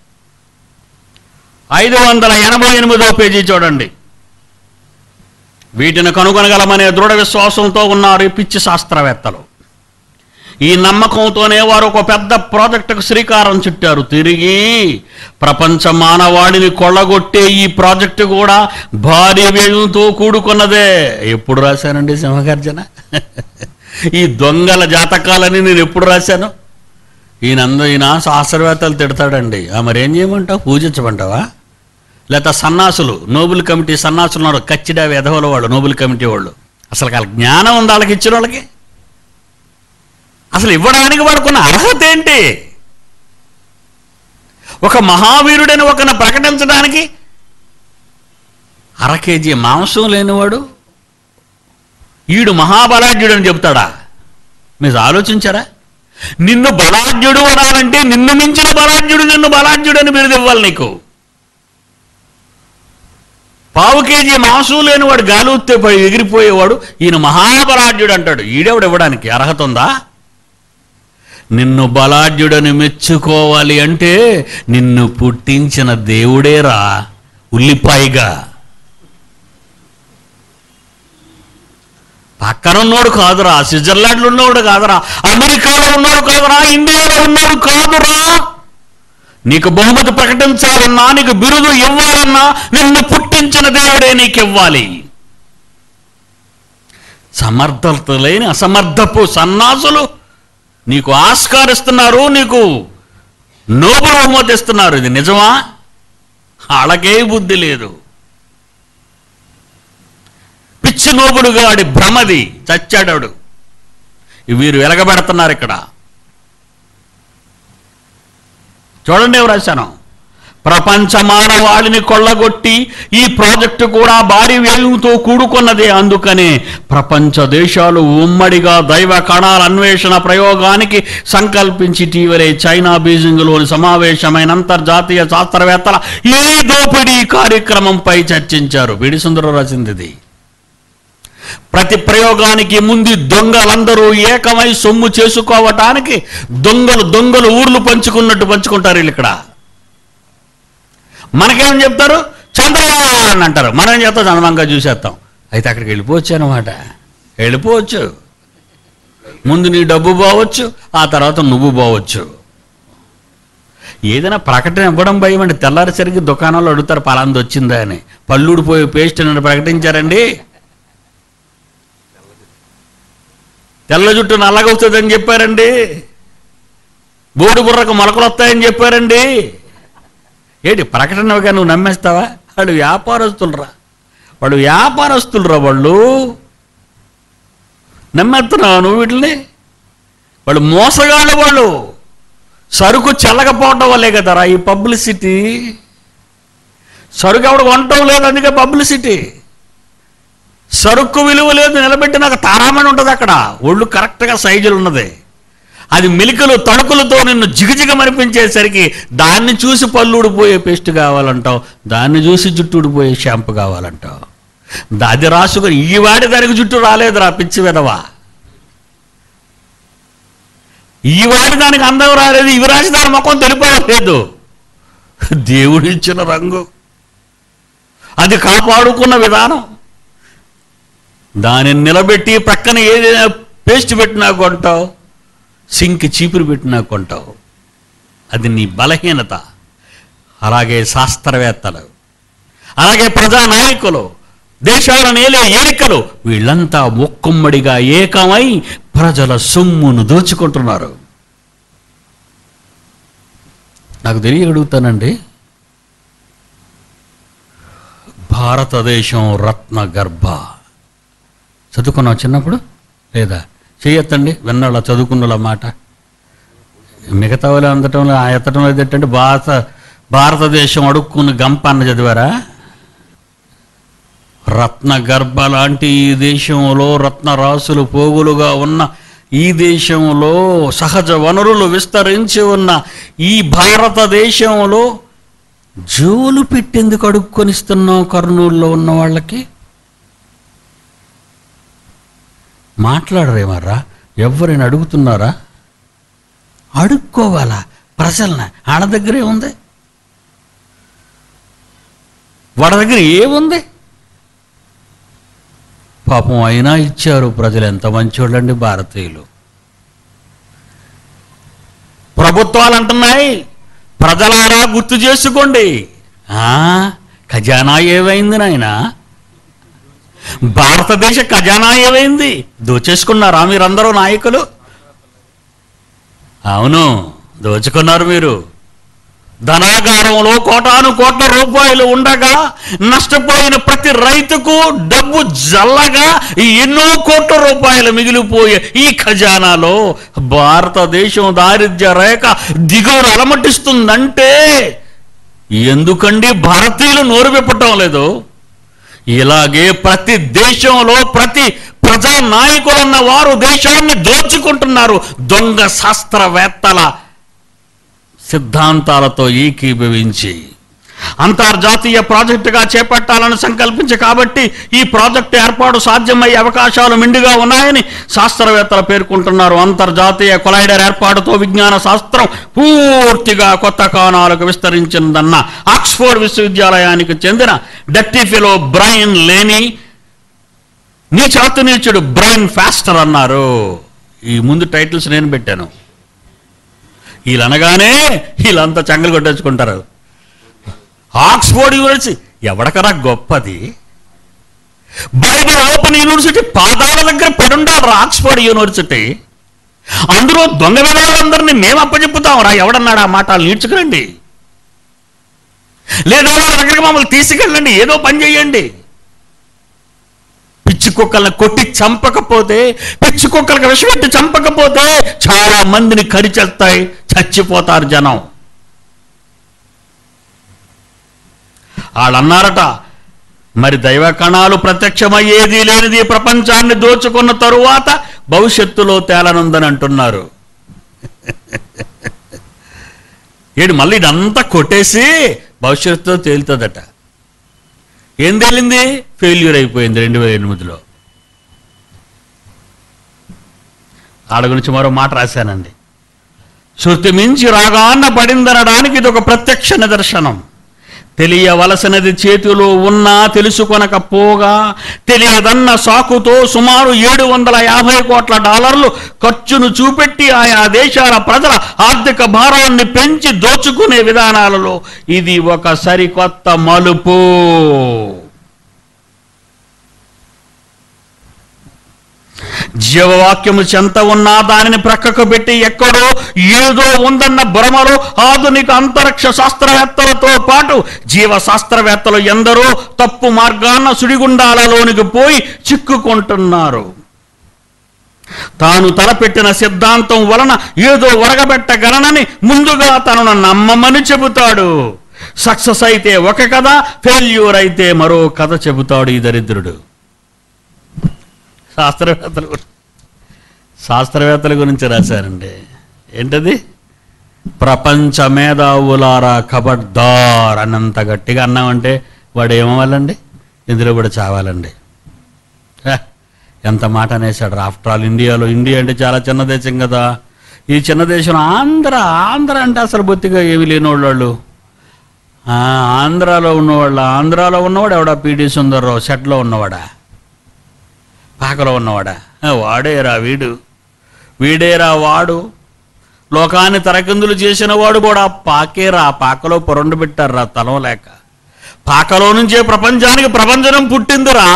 ఐదు వందల ఎనభై ఎనిమిదవ పేజీ చూడండి వీటిని కనుగొనగలమనే దృఢ విశ్వాసంతో ఉన్నారు ఈ పిచ్చి శాస్త్రవేత్తలు ఈ నమ్మకంతోనే వారు ఒక పెద్ద ప్రాజెక్టుకు శ్రీకారం చుట్టారు తిరిగి ప్రపంచ మానవాళిని కొల్లగొట్టే ఈ ప్రాజెక్టు కూడా భారీ వ్యయంతో కూడుకున్నదే ఎప్పుడు రాశానండి సింహగర్జన ఈ దొంగల జాతకాలని నేను ఎప్పుడు రాశాను ఈయనంద ఈయన శాస్త్రవేత్తలు తిడతాడండి ఆ మరేం చేయమంటావు పూజించమంటావా లేకపోతే సన్నాసులు నోబుల్ కమిటీ సన్నాసులు ఉన్నారు కచ్చిడా వెధవల వాళ్ళు నోబుల్ కమిటీ వాళ్ళు అసలు వాళ్ళకి జ్ఞానం ఉంది వాళ్ళకి ఇచ్చిన వాళ్ళకి అసలు ఇవ్వడానికి వాడుకున్న అర్హత ఏంటి ఒక మహావీరుడని ఒకరిని ప్రకటించడానికి అర కేజీ మాంసం లేనివాడు ఈడు మహాబలాఢ్యుడు అని చెప్తాడా మీరు ఆలోచించారా నిన్ను బలాఢ్యుడు అనాలంటే నిన్ను మించిన బలాఢ్యుడు నిన్ను బలాఢ్యుడు అని బిరుదు ఇవ్వాలి నీకు పావు కేజీ మాంసం లేనివాడు గాలి ఉత్తే పోయి ఎగిరిపోయేవాడు ఈయన మహాబలాఢ్యుడు అంటాడు ఈడెవడు ఇవ్వడానికి అర్హత ఉందా నిన్ను బలాఢ్యుడని మెచ్చుకోవాలి అంటే నిన్ను పుట్టించిన దేవుడేరా ఉల్లిపాయిగా పక్కన ఉన్నోడు కాదురా స్విట్జర్లాండ్లో ఉన్నవాడు కాదురా అమెరికాలో ఉన్నవాడు కాదురా ఇండియాలో ఉన్నవాడు కాదురా నీకు బహుమతి ప్రకటించాలన్నా నీకు బిరుదు ఇవ్వాలన్నా నిన్ను పుట్టించిన దేవుడే నీకు ఇవ్వాలి సమర్థత లేని అసమర్థపు సన్నాసులు నీకు ఆస్కారిస్తున్నారు నీకు నోబుల్ బహుమతి ఇస్తున్నారు ఇది నిజమా వాళ్ళకే బుద్ధి లేదు పిచ్చి నోబుడుగా ఆడి భ్రమది చచ్చాడాడు వీరు వెలగబెడుతున్నారు ఇక్కడ చూడండి ఎవరు రాశాను ప్రపంచ మానవాళిని కొల్లగొట్టి ఈ ప్రాజెక్టు కూడా భారీ వ్యయంతో కూడుకున్నదే అందుకనే ప్రపంచ దేశాలు ఉమ్మడిగా దైవ కణాల అన్వేషణ ప్రయోగానికి సంకల్పించి ఇటీవలే చైనా బీజింగ్లోని సమావేశమైన అంతర్జాతీయ శాస్త్రవేత్తల ఈ దోపిడీ కార్యక్రమంపై చర్చించారు బిడి సుందరం రాసింది ఇది ప్రతి ప్రయోగానికి ముందు దొంగలందరూ ఏకమై సొమ్ము చేసుకోవటానికి దొంగలు దొంగలు ఊర్లు పంచుకున్నట్టు పంచుకుంటారు వీళ్ళు ఇక్కడ మనకేమని చెప్తారు చంద్రయాన్ అంటారు మనం ఏం చేస్తాం చంద్రమంగా చూసేస్తాం అయితే అక్కడికి వెళ్ళిపోవచ్చు అనమాట వెళ్ళిపోవచ్చు ముందు నీ డబ్బు పోవచ్చు ఆ తర్వాత నువ్వు పోవచ్చు ఏదైనా ప్రకటన ఇవ్వడం భయం అంటే తెల్లారిసరికి దుకాణంలో అడుగుతారు పలాంది వచ్చిందా అని పళ్ళుడిపోయే పేస్ట్ అని ప్రకటించారండి తెల్ల జుట్టు నల్లగా వస్తుందని చెప్పారండి బోడి బుర్రకు మొలకలు వస్తాయని చెప్పారండి ఏంటి ప్రకటనగా నువ్వు నమ్మేస్తావా వాడు వ్యాపారస్తులరా వాడు వ్యాపారస్తులరా వాళ్ళు నమ్మేస్తున్నావు నువ్వు వీటిని వాళ్ళు మోసగాళ్ళు వాళ్ళు సరుకు చల్లకపోవటం వల్లే కదరా ఈ పబ్లిసిటీ సరుకు ఎవడు కొనటం లేదు అందుకే పబ్లిసిటీ సరుకు విలువ లేదు నిలబెట్టి నాకు తారామని ఉంటుంది అక్కడ ఒళ్ళు కరెక్ట్గా సైజులు ఉన్నది అది మెలికలు తణుకులతో నిన్ను జిగజిగ మరిపించేసరికి దాన్ని చూసి పళ్ళు ఊడిపోయే పేస్ట్ కావాలంటావు దాన్ని చూసి జుట్టు ఊడిపోయే షాంపూ కావాలంటావు దా- అది రాసుకొని ఈ వాడి దానికి జుట్టు రాలేదురా పిచ్చి విధవా ఈ వాడి దానికి అందం రాలేదు ఇవి రాసి దాని ముఖం తెలిపలేదు దేవుడిచ్చిన రంగు అది కాపాడుకున్న విధానం దానిని నిలబెట్టి ప్రక్కన ఏదైనా పేస్ట్ పెట్టినా కొంటావు సింక్ చీపురు పెట్టినా కొంటావు అది నీ బలహీనత అలాగే శాస్త్రవేత్తలు అలాగే ప్రజానాయకులు దేశాల నేలే ఏలికలు వీళ్ళంతా ఒక్కొమ్మడిగా ఏకమై ప్రజల సొమ్మును దోచుకుంటున్నారు నాకు తెలియగలుగుతానండి భారతదేశం రత్న గర్భ చదువుకున్నావు చిన్నప్పుడు లేదా చెయ్యొత్తండి విన్నాళ్ళ చదువుకున్నల మాట మిగతా వాళ్ళు అందటంలో ఆ ఎత్తటంలో ఏంటంటే భారత భారతదేశం అడుక్కున్న గంప అన్న చదివారా రత్న గర్భ లాంటి ఈ దేశంలో రత్న రాసులు పోగులుగా ఉన్న ఈ దేశంలో సహజ వనరులు విస్తరించి ఉన్న ఈ భారతదేశంలో జోలు పెట్టేందుకు అడుక్కొనిస్తున్నాం కర్నూలులో ఉన్న వాళ్ళకి మాట్లాడరేమరా ఎవరైనా అడుగుతున్నారా అడుక్కోవాలా ప్రజల్ని ఆడ దగ్గరే ఉంది వాడి దగ్గర ఏముంది పాపం అయినా ఇచ్చారు ప్రజలు ఎంత మంచోళ్ళండి భారతీయులు ప్రభుత్వాలు అంటున్నాయి ప్రజలారా గుర్తు చేసుకోండి ఆ, ఖజానా ఏమైంది నాయనా భారతదేశ ఖజానా ఏమైంది దోచేసుకున్నారా మీరందరూ నాయకులు అవును దోచుకున్నారు మీరు ధనాగారంలో కోటాను కోట్ల రూపాయలు ఉండగా నష్టపోయిన ప్రతి రైతుకు డబ్బు జల్లగా ఎన్నో కోట్ల రూపాయలు మిగిలిపోయే ఈ ఖజానాలో భారతదేశం దారిద్ర్య రేఖ దిగువను అలమటిస్తుందంటే ఎందుకండి భారతీయులు నోరు విప్పటం లేదు ఇలాగే ప్రతి దేశంలో ప్రతి ప్రజా నాయకులున్న వారు దేశాన్ని దోచుకుంటున్నారు దొంగ శాస్త్రవేత్తల సిద్ధాంతాలతో ఏకీభవించి అంతర్జాతీయ ప్రాజెక్టుగా చేపట్టాలని సంకల్పించి కాబట్టి ఈ ప్రాజెక్టు ఏర్పాటు సాధ్యమయ్యే అవకాశాలు మెండుగా ఉన్నాయని శాస్త్రవేత్తలు పేర్కొంటున్నారు అంతర్జాతీయ కొలైడర్ ఏర్పాటుతో విజ్ఞాన శాస్త్రం పూర్తిగా కొత్త కోణాలకు విస్తరించిందన్న ఆక్స్ఫోర్డ్ విశ్వవిద్యాలయానికి చెందిన డట్టి ఫెలో బ్రైన్ లేని నీచాతు నీచుడు బ్రైన్ ఫాస్టర్ అన్నారు ఈ ముందు టైటిల్స్ నేను పెట్టాను వీళ్ళనగానే వీళ్ళంతా చంగలు కొట్టేసుకుంటారు ఆక్స్ఫోర్డ్ యూనివర్సిటీ ఎవడకరా గొప్పది బైబిల్ ఓపెన్ యూనివర్సిటీ పాదాల దగ్గర పడుండాలి ఆక్స్ఫోర్డ్ యూనివర్సిటీ అందులో దొంగ విధానందరినీ మేము అప్పచెప్పుతాం రా ఎవడన్నాడు ఆ మాట నేర్చుకురండి లేదా వాళ్ళ దగ్గరికి మమ్మల్ని తీసుకెళ్ళండి ఏదో పని చేయండి పిచ్చి కుక్కల్ని కొట్టి చంపకపోతే పిచ్చి కుక్కలకు విషపెట్టి చంపకపోతే చాలా మందిని కరిచేస్తాయి చచ్చిపోతారు జనం వాళ్ళన్నారట మరి దైవ కణాలు ప్రత్యక్షమయ్యేది లేనిది ప్రపంచాన్ని దోచుకున్న తరువాత భవిష్యత్తులో తేలనుందని అంటున్నారు ఏడు మళ్ళీ ఇదంతా కొట్టేసి భవిష్యత్తులో తేలుతుందట ఏం తేలింది ఫెయిల్యూర్ అయిపోయింది రెండు వేల ఎనిమిదిలో ఆడ గురించి మరో మాట రాశానండి శృతి మించి రాగాన్న పడిందనడానికి ఇది ఒక ప్రత్యక్ష నిదర్శనం తెలియవలసినది చేతిలో ఉన్నా తెలుసుకొనకపోగా తెలియదన్న సాకుతో సుమారు ఏడు వందల యాభై కోట్ల డాలర్లు ఖర్చును చూపెట్టి ఆయా దేశాల ప్రజల ఆర్థిక భారాన్ని పెంచి దోచుకునే విధానాలలో ఇది ఒక సరికొత్త మలుపు జీవవాక్యము చెంత ఉన్నా దానిని ప్రక్కకు పెట్టి ఎక్కడో ఏదో ఉందన్న భ్రమలో ఆధునిక అంతరిక్ష శాస్త్రవేత్తలతో పాటు జీవ శాస్త్రవేత్తలు ఎందరో తప్పు మార్గాన్న సుడిగుండాలలోనికి పోయి చిక్కుకుంటున్నారు తాను తలపెట్టిన సిద్ధాంతం వలన ఏదో ఒరగబెట్టగలనని ముందుగా తనను నమ్మమని చెబుతాడు సక్సెస్ అయితే ఒక కథ ఫెయిల్యూర్ అయితే మరో కథ చెబుతాడు ఈ దరిద్రుడు శాస్త్రవేత్తల గురించి శాస్త్రవేత్తల గురించి రాశారండి ఏంటది ప్రపంచ మేధావులారా ఖబర్దార్ అన్నంత గట్టిగా అన్నామంటే వాడు ఏమవ్వాలండి ఇందులో కూడా చావాలండి హే, ఎంత మాట అనేసాడు ఆఫ్టర్ ఆల్ ఇండియాలో ఇండియా అంటే చాలా చిన్న దేశం కదా ఈ చిన్న దేశం ఆంధ్ర ఆంధ్ర అంటే అసలు బొత్తిగా ఏమి లేని వాళ్ళు ఆ, ఆంధ్రాలో ఉన్నవాళ్ళు ఆంధ్రాలో ఉన్నవాడు ఎవడా పీడి సుందర్రావు సెట్లో ఉన్నవాడా పాకలో ఉన్నవాడా ఆ, వాడేరా వీడు వీడేరా వాడు లోకాన్ని తరకిందులు చేసిన వాడు కూడా పాకేరా పాకలో పొరండు పెట్టారా తలం లేక పాకలో నుంచే ప్రపంచానికి ప్రపంచం పుట్టిందిరా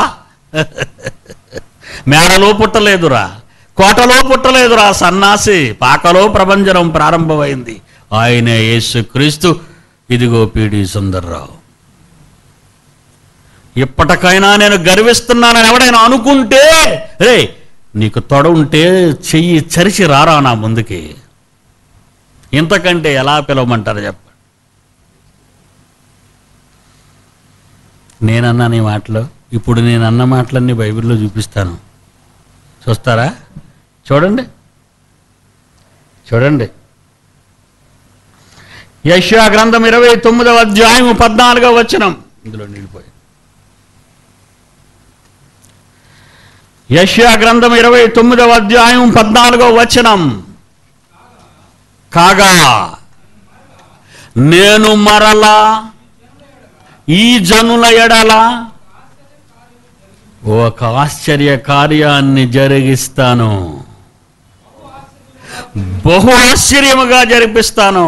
మేడలో పుట్టలేదురా కోటలో పుట్టలేదురా సన్నాసి పాకలో ప్రభంజనం ప్రారంభమైంది ఆయనే యేసు క్రీస్తు ఇదిగో పీడి సుందర్రావు ఇప్పటికైనా నేను గర్విస్తున్నానని ఎవడైనా అనుకుంటే రే నీకు తొడ ఉంటే చెయ్యి చరిచి రారా నా ముందుకి ఇంతకంటే ఎలా పిలవమంటారు చెప్ప నేనన్నా నీ మాటలు ఇప్పుడు నేను అన్న మాటలన్నీ బైబిల్లో చూపిస్తాను చూస్తారా చూడండి చూడండి యశ్యా గ్రంథం ఇరవై తొమ్మిదవ అధ్యాయం పద్నాలుగవ వచనం ఇందులో నిలిపోయి యశ్యా గ్రంథం ఇరవై తొమ్మిదవ అధ్యాయం పద్నాలుగవ వచనం కాగా నేను మరలా ఈ జనుల ఎడల ఒక ఆశ్చర్య కార్యాన్ని జరిగిస్తాను బహు ఆశ్చర్యముగా జరిపిస్తాను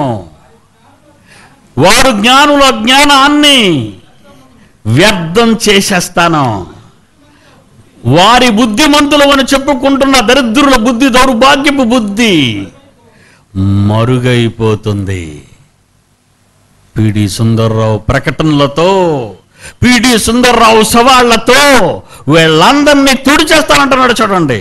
వారు జ్ఞానుల జ్ఞానాన్ని వ్యర్థం చేసేస్తాను వారి బుద్ధిమంతులు అని చెప్పుకుంటున్న దరిద్రుల బుద్ధి దౌర్భాగ్యపు బుద్ధి మరుగైపోతుంది పిడి సుందర్రావు ప్రకటనలతో పిడి సుందర్రావు సవాళ్లతో వీళ్ళందరినీ తుడి చేస్తానంటున్నాడు చూడండి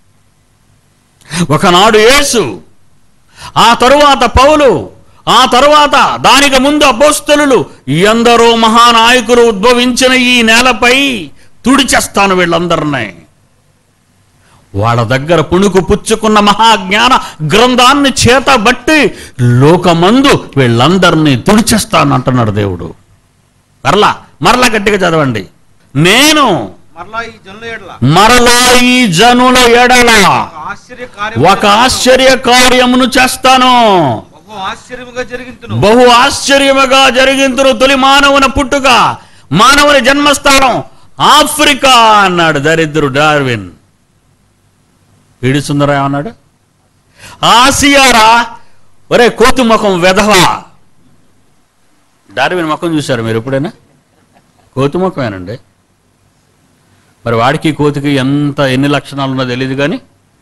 ఒకనాడు యేసు ఆ తరువాత పౌలు ఆ తరువాత దానికి ముందు అపోస్తలులు ఎందరో మహానాయకులు ఉద్భవించిన ఈ నేలపై తుడిచేస్తాను వీళ్ళందరినీ వాళ్ళ దగ్గర పుణుకు పుచ్చుకున్న మహాజ్ఞాన గ్రంథాన్ని చేతబట్టి లోకమందు వీళ్ళందరినీ తుడిచేస్తాను అంటున్నాడు దేవుడు మరలా మరలా గట్టిగా చదవండి నేను మరలా ఈ జనుల ఎడల మరలా ఈ జనుల ఎడల ఒక ఆశ్చర్య కార్యం ఒక ఆశ్చర్య కార్యమును చేస్తాను బహు ఆశ్చర్యముగా జరిగింతును బహు ఆశ్చర్యముగా జరిగింతురు తొలి మానవున పుట్టుక మానవుని జన్మస్థానం ఆఫ్రికా అన్నాడు దరిద్రుడు డార్విన్ వీడి సుందర అన్నాడు ఆసియారా ఒరే కోతి ముఖం వెధవ డార్విన్ ముఖం చూశారు మీరు ఎప్పుడైనా కోతి ముఖమేనండి మరి వాడికి కోతికి ఎంత ఎన్ని లక్షణాలు ఉన్నదో తెలియదు కానీ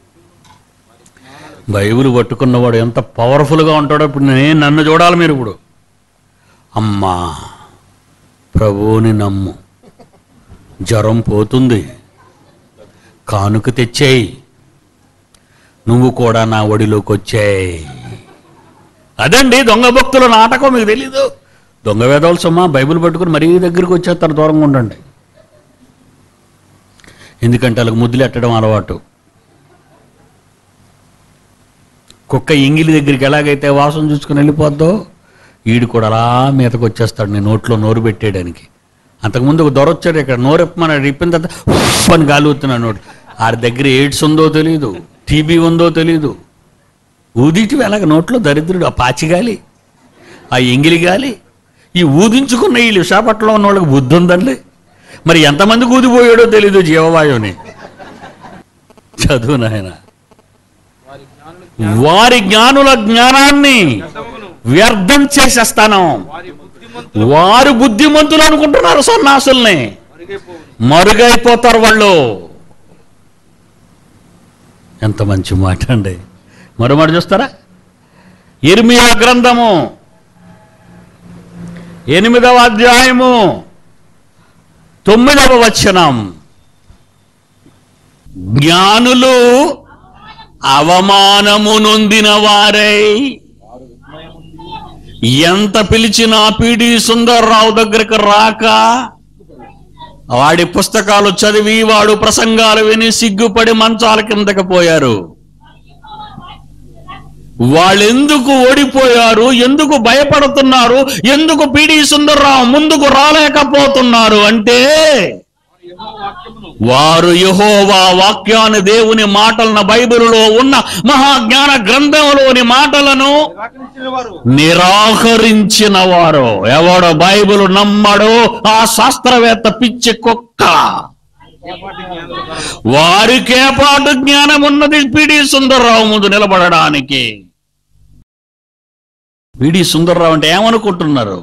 బైబిల్ పట్టుకున్నవాడు ఎంత పవర్ఫుల్గా ఉంటాడో ఇప్పుడు నేను నన్ను చూడాలి మీరు ఇప్పుడు అమ్మా ప్రభువుని నమ్ము జ్వరం పోతుంది కానుక తెచ్చేయి నువ్వు కూడా నా ఒడిలోకి వచ్చాయి అదండి దొంగ భక్తుల నాటకం మీకు తెలీదు దొంగ వేదవులు సొమ్మ బైబిల్ పట్టుకుని మరీ దగ్గరికి వచ్చేస్తారు దూరంగా ఉండండి ఎందుకంటే వాళ్ళకి ముద్దులు ఎట్టడం అలవాటు కుక్క ఎంగిలి దగ్గరికి ఎలాగైతే వాసన చూసుకుని వెళ్ళిపోద్దో ఈడు కూడా అలా మీదకి వచ్చేస్తాడు నీ నోట్లో నోరు పెట్టేయడానికి అంతకుముందు ఒక దొర వచ్చాడు ఇక్కడ నోరు ఎప్పమని ఇప్పిన తర్వాత ఉఫ్ అని గాలుతున్నాడు నోటి ఆడి దగ్గర ఎయిడ్స్ ఉందో తెలియదు టీబీ ఉందో తెలియదు ఊదిటివి ఎలాగ నోట్లో దరిద్రుడు ఆ పాచిగాలి ఆ ఎంగిలి గాలి ఈ ఊదించుకున్న వీళ్ళు విశాఖపట్నంలో ఉన్న వాళ్ళకి బుద్ధి ఉందండి మరి ఎంతమందికి ఊదిపోయాడో తెలీదు జీవవాయువుని చదువు నాయన వారి జ్ఞానుల జ్ఞానాన్ని వ్యర్థమును వ్యర్థం చేసేస్తాను వారి బుద్ధిమంతులు వారు బుద్ధిమంతులు అనుకుంటున్నారు సన్నాసుల్ని మరుగైపోవును మరుగైపోతారు వాళ్ళు ఎంత మంచి మాట అండి మరో మాట చూస్తారా ఇర్మియా గ్రంథము ఎనిమిదవ అధ్యాయము తొమ్మిదవ వచనం జ్ఞానులు అవమానము నొందిన వారై ఎంత పిలిచినా పీడి సుందర్రావు దగ్గరికి రాక వాడి పుస్తకాలు చదివి వాడు ప్రసంగాలు విని సిగ్గుపడి మంచాల కిందకి పోయారు వాళ్ళెందుకు ఓడిపోయారు ఎందుకు భయపడుతున్నారు ఎందుకు పిడి సుందర్రావు ముందుకు రాలేకపోతున్నారు అంటే వారు యెహోవా వాక్యాన్ని దేవుని మాటలను బైబిలులో ఉన్న మహాజ్ఞాన గ్రంథంలోని మాటలను నిరాకరించిన వారు నిరాకరించిన వారు ఎవడు బైబిల్ నమ్మడో ఆ శాస్త్రవేత్త పిచ్చి కుక్క ఏపాటి జ్ఞానులు కలరు. వారికే పాటు జ్ఞానం ఉన్నది పిడి సుందర్రావు ముందు నిలబడడానికి పిడి సుందర్రావు అంటే ఏమనుకుంటున్నారు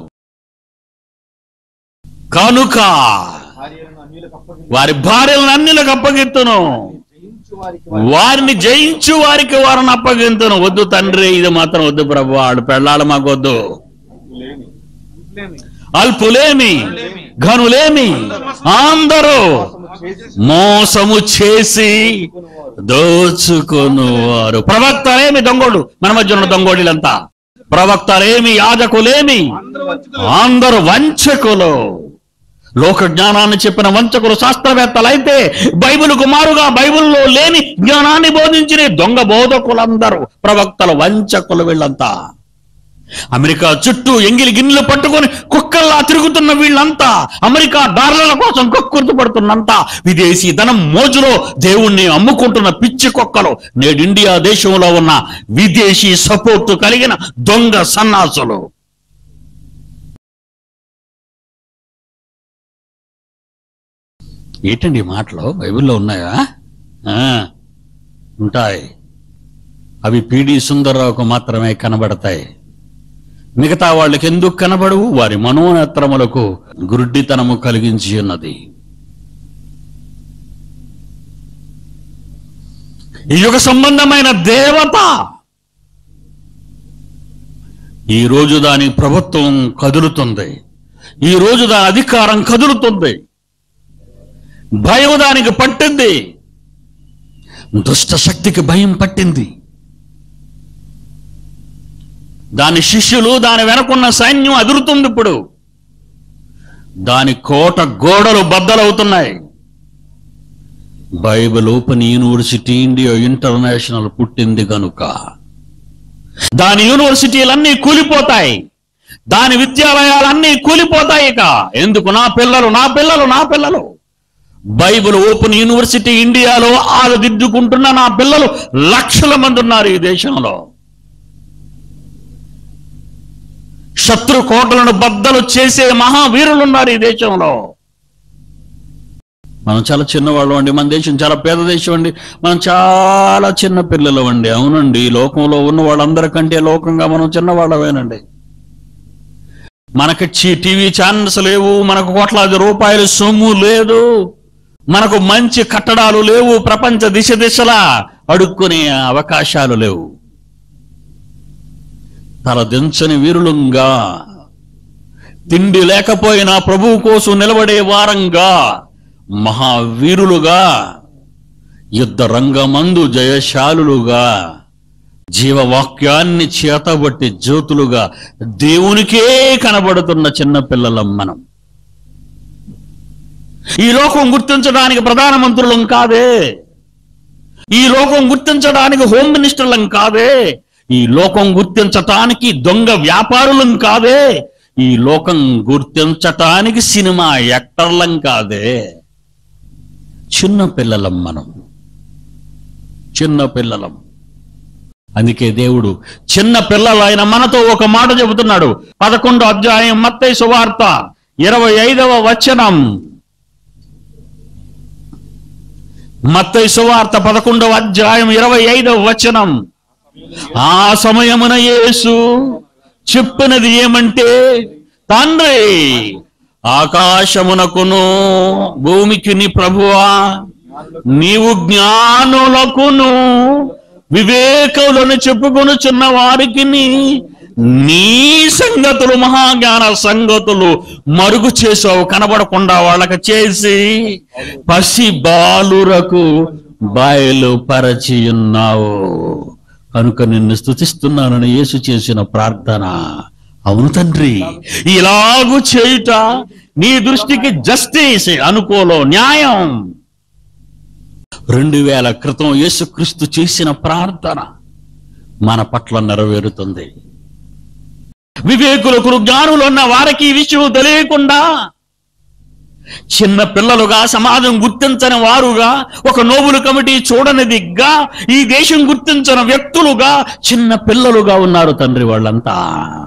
కనుక భార్యలను అన్యులకు అప్పగించి వారి భార్యలను అన్నిలకు అప్పగిత్తును జయించు వారికి వారిని జయించు వారికి వారిని అప్పగింతును వద్దు తండ్రి ఇది మాత్రం వద్దు ప్రభు వాడు పెళ్ళాడు మాకు వద్దు లేని అంతులేమి. అల్పులేమి ఘనులేమి అందరూ మోసము చేసి దోచుకునువారు ప్రవక్తలేమి దొంగోడు మన మధ్య ఉన్న దొంగోడిలంతా ప్రవక్తలేమి యాజకులేమి అందరూ వంచుకులు అందరూ వంచకులు లోక జ్ఞానాన్ని చెప్పిన వంచకులు శాస్త్రవేత్తలైతే బైబిల్కు మారుగా బైబిల్లో లేని జ్ఞానాన్ని బోధించిన దొంగ బోధకులందరూ ప్రవక్తలు వంచకులు వీళ్ళంతా అమెరికా చుట్టూ ఎంగిలి గిన్నెలు పట్టుకొని కుక్కల్లా తిరుగుతున్న వీళ్ళంతా అమెరికా డాలర్ల కోసం కుక్కుర్తు పడుతున్నంతా విదేశీ ధనం మోజులో దేవుణ్ణి అమ్ముకుంటున్న పిచ్చి కుక్కలు నేడు ఇండియా దేశంలో ఉన్న విదేశీ సపోర్టు కలిగిన దొంగ సన్నాసులు ఏంటండి ఈ మాటలు బైబిల్లో ఉన్నాయా ఆ, ఉంటాయి అవి పీడి సుందరరావుకు మాత్రమే కనబడతాయి మిగతా వాళ్ళకి ఎందుకు కనబడవు వారి మనోనేత్రములకు గురుడ్డితనము కలిగించి ఉన్నది ఈ యుగ సంబంధమైన దేవత ఈ రోజు దాని ప్రభుత్వం కదులుతుంది ఈ రోజు దాని అధికారం కదులుతుంది భయం దానికి పట్టింది దుష్ట శక్తికి భయం పట్టింది దాని శిష్యులు దాని వెనకున్న సైన్యం అదురుతుంది ఇప్పుడు దాని కోట గోడలు బద్దలవుతున్నాయి Bible Open University India International పుట్టింది కనుక దాని యూనివర్సిటీలన్నీ కూలిపోతాయి దాని విద్యాలయాలన్నీ కూలిపోతాయి ఇక ఎందుకు నా పిల్లలు నా పిల్లలు నా పిల్లలు బైబిల్ ఓపెన్ యూనివర్సిటీ ఇండియాలో ఆలదిద్దుకుంటున్న నా పిల్లలు లక్షల మంది ఉన్నారు ఈ దేశంలో శత్రు కోటలను బద్దలు చేసే మహావీరులు ఉన్నారు ఈ దేశంలో మనం చాలా చిన్నవాళ్ళం అండి మన దేశం చాలా పేద దేశం అండి మనం చాలా చిన్న పిల్లలు అండి అవునండి ఈ లోకంలో ఉన్న వాళ్ళందరికంటే లోకంగా మనం చిన్నవాళ్ళమేనండి మనకి చి- టీవీ ఛానల్స్ లేవు మనకు కోట్లాది రూపాయల సొమ్ము లేదు మనకు మంచి కట్టడాలు లేవు ప్రపంచ దిశ దిశలా అడుక్కునే అవకాశాలు లేవు తలదించని వీరులంగా తిండి లేకపోయినా ప్రభువు కోసం నిలబడే వారంగా మహావీరులుగా యుద్ధ రంగమందు జయశాలులుగా జీవవాక్యాన్ని చేతబట్టి జ్యోతులుగా దేవునికే కనబడుతున్న చిన్న పిల్లలం మనం ఈ లోకం గుర్తించడానికి ప్రధానమంత్రులం కాదే ఈ లోకం గుర్తించడానికి హోమ్ మినిస్టర్లం కాదే ఈ లోకం గుర్తించటానికి దొంగ వ్యాపారులం కాదే ఈ లోకం గుర్తించటానికి సినిమా యాక్టర్లం కాదే చిన్న పిల్లలం మనం చిన్న పిల్లలం అందుకే దేవుడు చిన్న పిల్లలైన మనతో ఒక మాట చెబుతున్నాడు పదకొండో అధ్యాయం మత్తయి సువార్త ఇరవై ఐదవ వచనం మత్తయి సువార్త పదకొండవ అధ్యాయం ఇరవై ఐదవ వచనం ఆ సమయమున యేసు చెప్పినది ఏమంటే తండ్రి ఆకాశమునకును భూమికి నీ ప్రభువా నీవు జ్ఞానులకును వివేకులను చెప్పుకొనుచున్న వారికి నీ సంగతులు మహాజ్ఞాన సంగతులు మరుగు చేసావు కనబడకుండా వాళ్ళకి చేసి పసి బాలురకు బయలుపరచి ఉన్నావు కనుక నిన్ను స్తుతిస్తున్నానని యేసు చేసిన ప్రార్థన అవును తండ్రి ఇలాగు చేయుట నీ దృష్టికి జస్టిస్ అనుకోలో న్యాయం రెండు వేల క్రితం యేసుక్రీస్తు చేసిన ప్రార్థన మన పట్ల నెరవేరుతుంది వివేకులకు జ్ఞానులున్న వారికి ఈ విషయం తెలియకుండా చిన్న పిల్లలుగా సమాజం గుర్తించని వారుగా ఒక నోబుల్ కమిటీ చూడని దిగ్గా ఈ దేశం గుర్తించిన వ్యక్తులుగా చిన్న పిల్లలుగా ఉన్నారు తండ్రి వాళ్ళంతా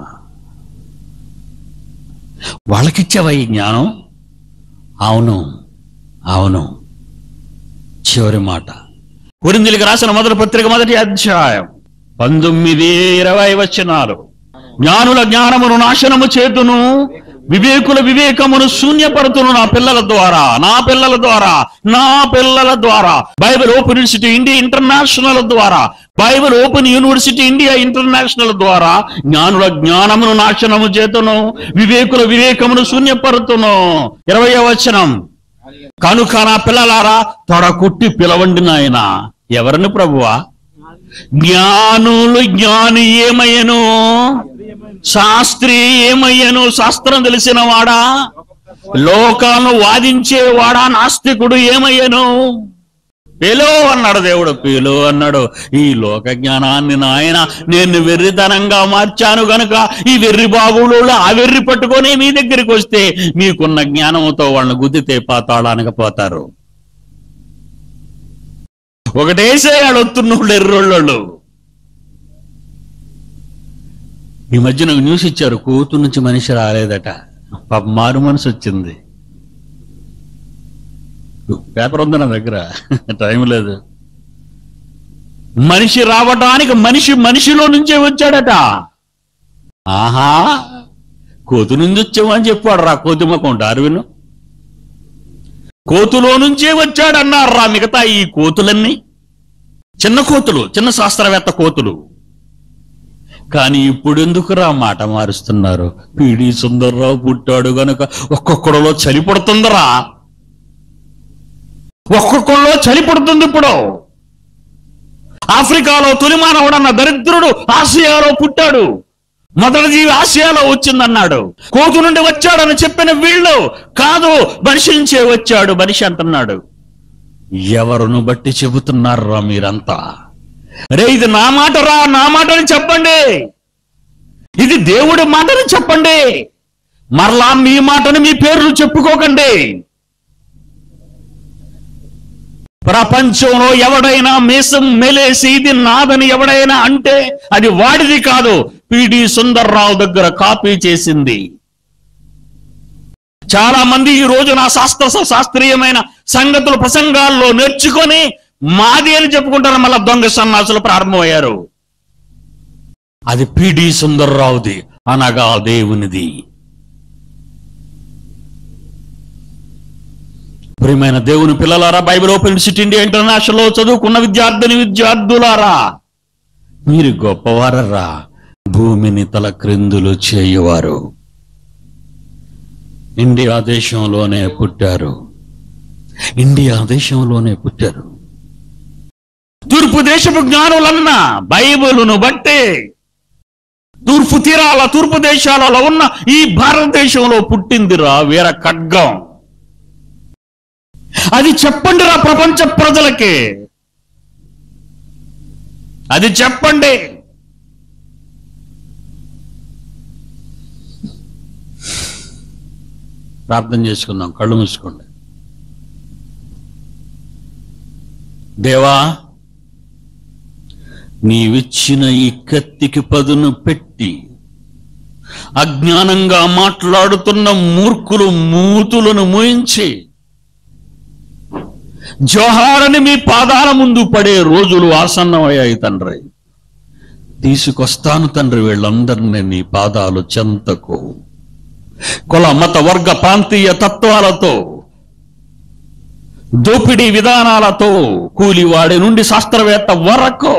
వాళ్ళకిచ్చావా ఈ జ్ఞానం అవును అవును చివరి మాట కొరిందులకు రాసిన మొదటి పత్రిక మొదటి అధ్యాయం పంతొమ్మిది ఇరవై వచనాలు జ్ఞానుల జ్ఞానమును నాశనము చేతును వివేకుల వివేకమును శూన్యపడుతును నా పిల్లల ద్వారా నా పిల్లల ద్వారా నా పిల్లల ద్వారా Bible Open University India International ద్వారా Bible Open University India International ద్వారా జ్ఞానుల జ్ఞానమును నాశనము చేతును వివేకుల వివేకమును శూన్యపడుతును ఇరవై వచనం కనుక నా పిల్లలారా తొడ కొట్టి పిలవండి నాయన ఎవరిని ప్రభువా జ్ఞానులు జ్ఞాని ఏమయ్యను శాస్త్రి ఏమయ్యను శాస్త్రం తెలిసిన వాడా లోకాలను వాదించేవాడా నాస్తికుడు ఏమయ్యను పిలో అన్నాడు దేవుడు పిలో అన్నాడు ఈ లోక జ్ఞానాన్ని నాయన నేను వెర్రితనంగా మార్చాను గనుక ఈ వెర్రి బాబులు ఆ వెర్రి పట్టుకొని మీ దగ్గరికి వస్తే మీకున్న జ్ఞానంతో వాళ్ళని గుద్దితే పాతాళానికి పోతారు ఒకటేసేయాడు వస్తున్నోళ్ళు ఎర్రోళ్ళు ఈ మధ్యన ఒక న్యూస్ ఇచ్చారు కూతు నుంచి మనిషి రాలేదట పాప మారు మనసు వచ్చింది పేపర్ ఉంది నా దగ్గర టైం లేదు మనిషి రావడానికి మనిషి మనిషిలో నుంచే వచ్చాడట ఆహా కోతు నుంచి వచ్చామని చెప్పాడు రా కోతిమకుంట అరవిను కోతులో నుంచే వచ్చాడన్నారు రా మిగతా ఈ కోతులన్నీ చిన్న కోతులు చిన్న శాస్త్రవేత్త కోతులు కానీ ఇప్పుడు ఎందుకురా మాట మారుస్తున్నారు పీడి సుందర్రావు పుట్టాడు గనుక ఒక్కొక్కడిలో చలి పడుతుందిరా ఒక్కొక్కడిలో చలి పడుతుంది ఇప్పుడు ఆఫ్రికాలో తొలి మానవుడన్న దరిద్రుడు ఆసియాలో పుట్టాడు మొదటి జీవి ఆసియాలో వచ్చిందన్నాడు కోతు నుండి వచ్చాడని చెప్పిన వీళ్ళు కాదు మనిషి నుంచే వచ్చాడు మనిషి అంటున్నాడు ఎవరును బట్టి చెబుతున్నారా మీరంతా రే ఇది నా మాట రా నా మాట అని చెప్పండి ఇది దేవుడి మాటని చెప్పండి మరలా మీ మాటని మీ పేర్లు చెప్పుకోకండి ప్రపంచంలో ఎవడైనా మీసం మెలేసి ఇది నాదని ఎవడైనా అంటే అది వాడిది కాదు పిడి సుందర్రావు దగ్గర కాపీ చేసింది చాలా మంది ఈ రోజు నా శాస్త్ర శాస్త్రీయమైన సంగతులు ప్రసంగాల్లో నేర్చుకొని మాది అని చెప్పుకుంటారు మళ్ళా దొంగ సన్నాసులు ప్రారంభమయ్యారు అది పిడి సుందర్రావుది అనగా దేవునిది ప్రియమైన దేవుని పిల్లలారా Bible Open City India International లో చదువుకున్న విద్యార్థిని విద్యార్థులారా మీరు గొప్పవారరా భూమిని తల క్రిందులు చేయువారు ఇండియా దేశంలోనే పుట్టారు ఇండియా దేశంలోనే పుట్టారు తూర్పు దేశపు జ్ఞానులన్నా బైబిలును బట్టే తూర్పు తీరాల తూర్పు దేశాలలో ఉన్న ఈ భారతదేశంలో పుట్టిందిరా వీర ఖడ్గం అది చెప్పండిరా ప్రపంచ ప్రజలకి అది చెప్పండి ప్రార్థన చేసుకుందాం కళ్ళు మూసుకోండి దేవా నీవిచ్చిన ఈ కత్తికి పదును పెట్టి అజ్ఞానంగా మాట్లాడుతున్న మూర్ఖులు మూతులను మూయించి జోహారని మీ పాదాల ముందు పడే రోజులు ఆసన్నమయ్యాయి తండ్రి తీసుకొస్తాను తండ్రి వీళ్ళందరినీ నీ పాదాలు చెంతకు కుల మత వర్గ ప్రాంతీయ తత్వాలతో దోపిడీ విధానాలతో కూలివాడి నుండి శాస్త్రవేత్త వరకు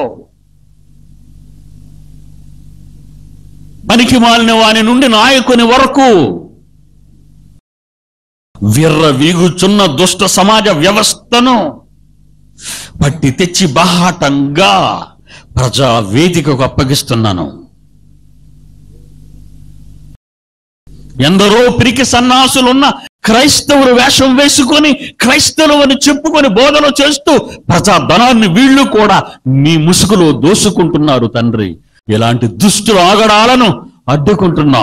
పనికి మాలిన వాని నుండి నాయకుని వరకు విర్ర వీగుచున్న దుష్ట సమాజ వ్యవస్థను పట్టి తెచ్చి బాహాటంగా ప్రజా వేదికకు అప్పగిస్తున్నాను ఎందరో పిరికి సన్నాసులున్న క్రైస్తవులు వేషం వేసుకొని క్రైస్తవులు అని చెప్పుకొని బోధన చేస్తూ ప్రజా ధనాన్ని వీళ్ళు కూడా మీ ముసుగులో దోసుకుంటున్నారు తండ్రి ఇలాంటి దుష్టుల ఆగడాలను అడ్డుకుంటున్నాం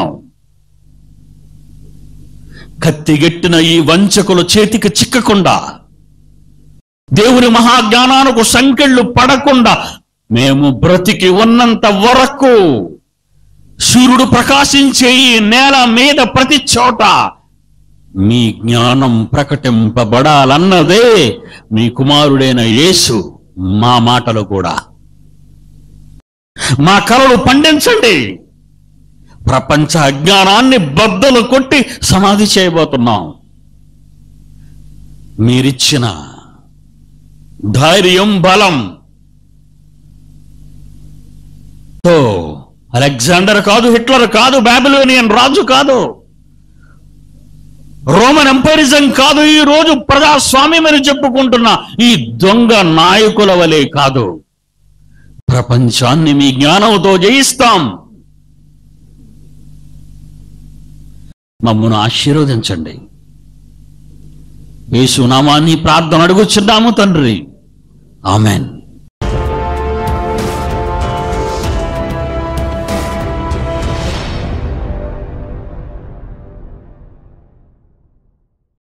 కత్తిగెట్టిన ఈ వంచకుల చేతికి చిక్కకుండా దేవుని మహాజ్ఞానానికి సంకెళ్ళు పడకుండా మేము బ్రతికి ఉన్నంత వరకు సూర్యుడు ప్రకాశించే ఈ నేల మీద ప్రతి చోట మీ జ్ఞానం ప్రకటింపబడాలన్నదే మీ కుమారుడైన యేసు మా మాటలు కూడా మా కలలు పండించండి ప్రపంచ అజ్ఞానాన్ని బద్దలు కొట్టి సమాధి చేయబోతున్నాం మీరిచ్చిన ధైర్యం బలం తో అలెగ్జాండర్ కాదు హిట్లర్ కాదు బాబిలోనియన్ రాజు కాదు రోమన్ ఎంపైరిజం కాదు ఈ రోజు ప్రజాస్వామ్యమని చెప్పుకుంటున్న ఈ దొంగ నాయకుల వలె కాదు ప్రపంచాన్ని మీ జ్ఞానంతో జయిస్తాం మమ్మను ఆశీర్వదించండి యేసునామాన్ని ప్రార్థన అడుగుచున్నాము తండ్రి ఆమెన్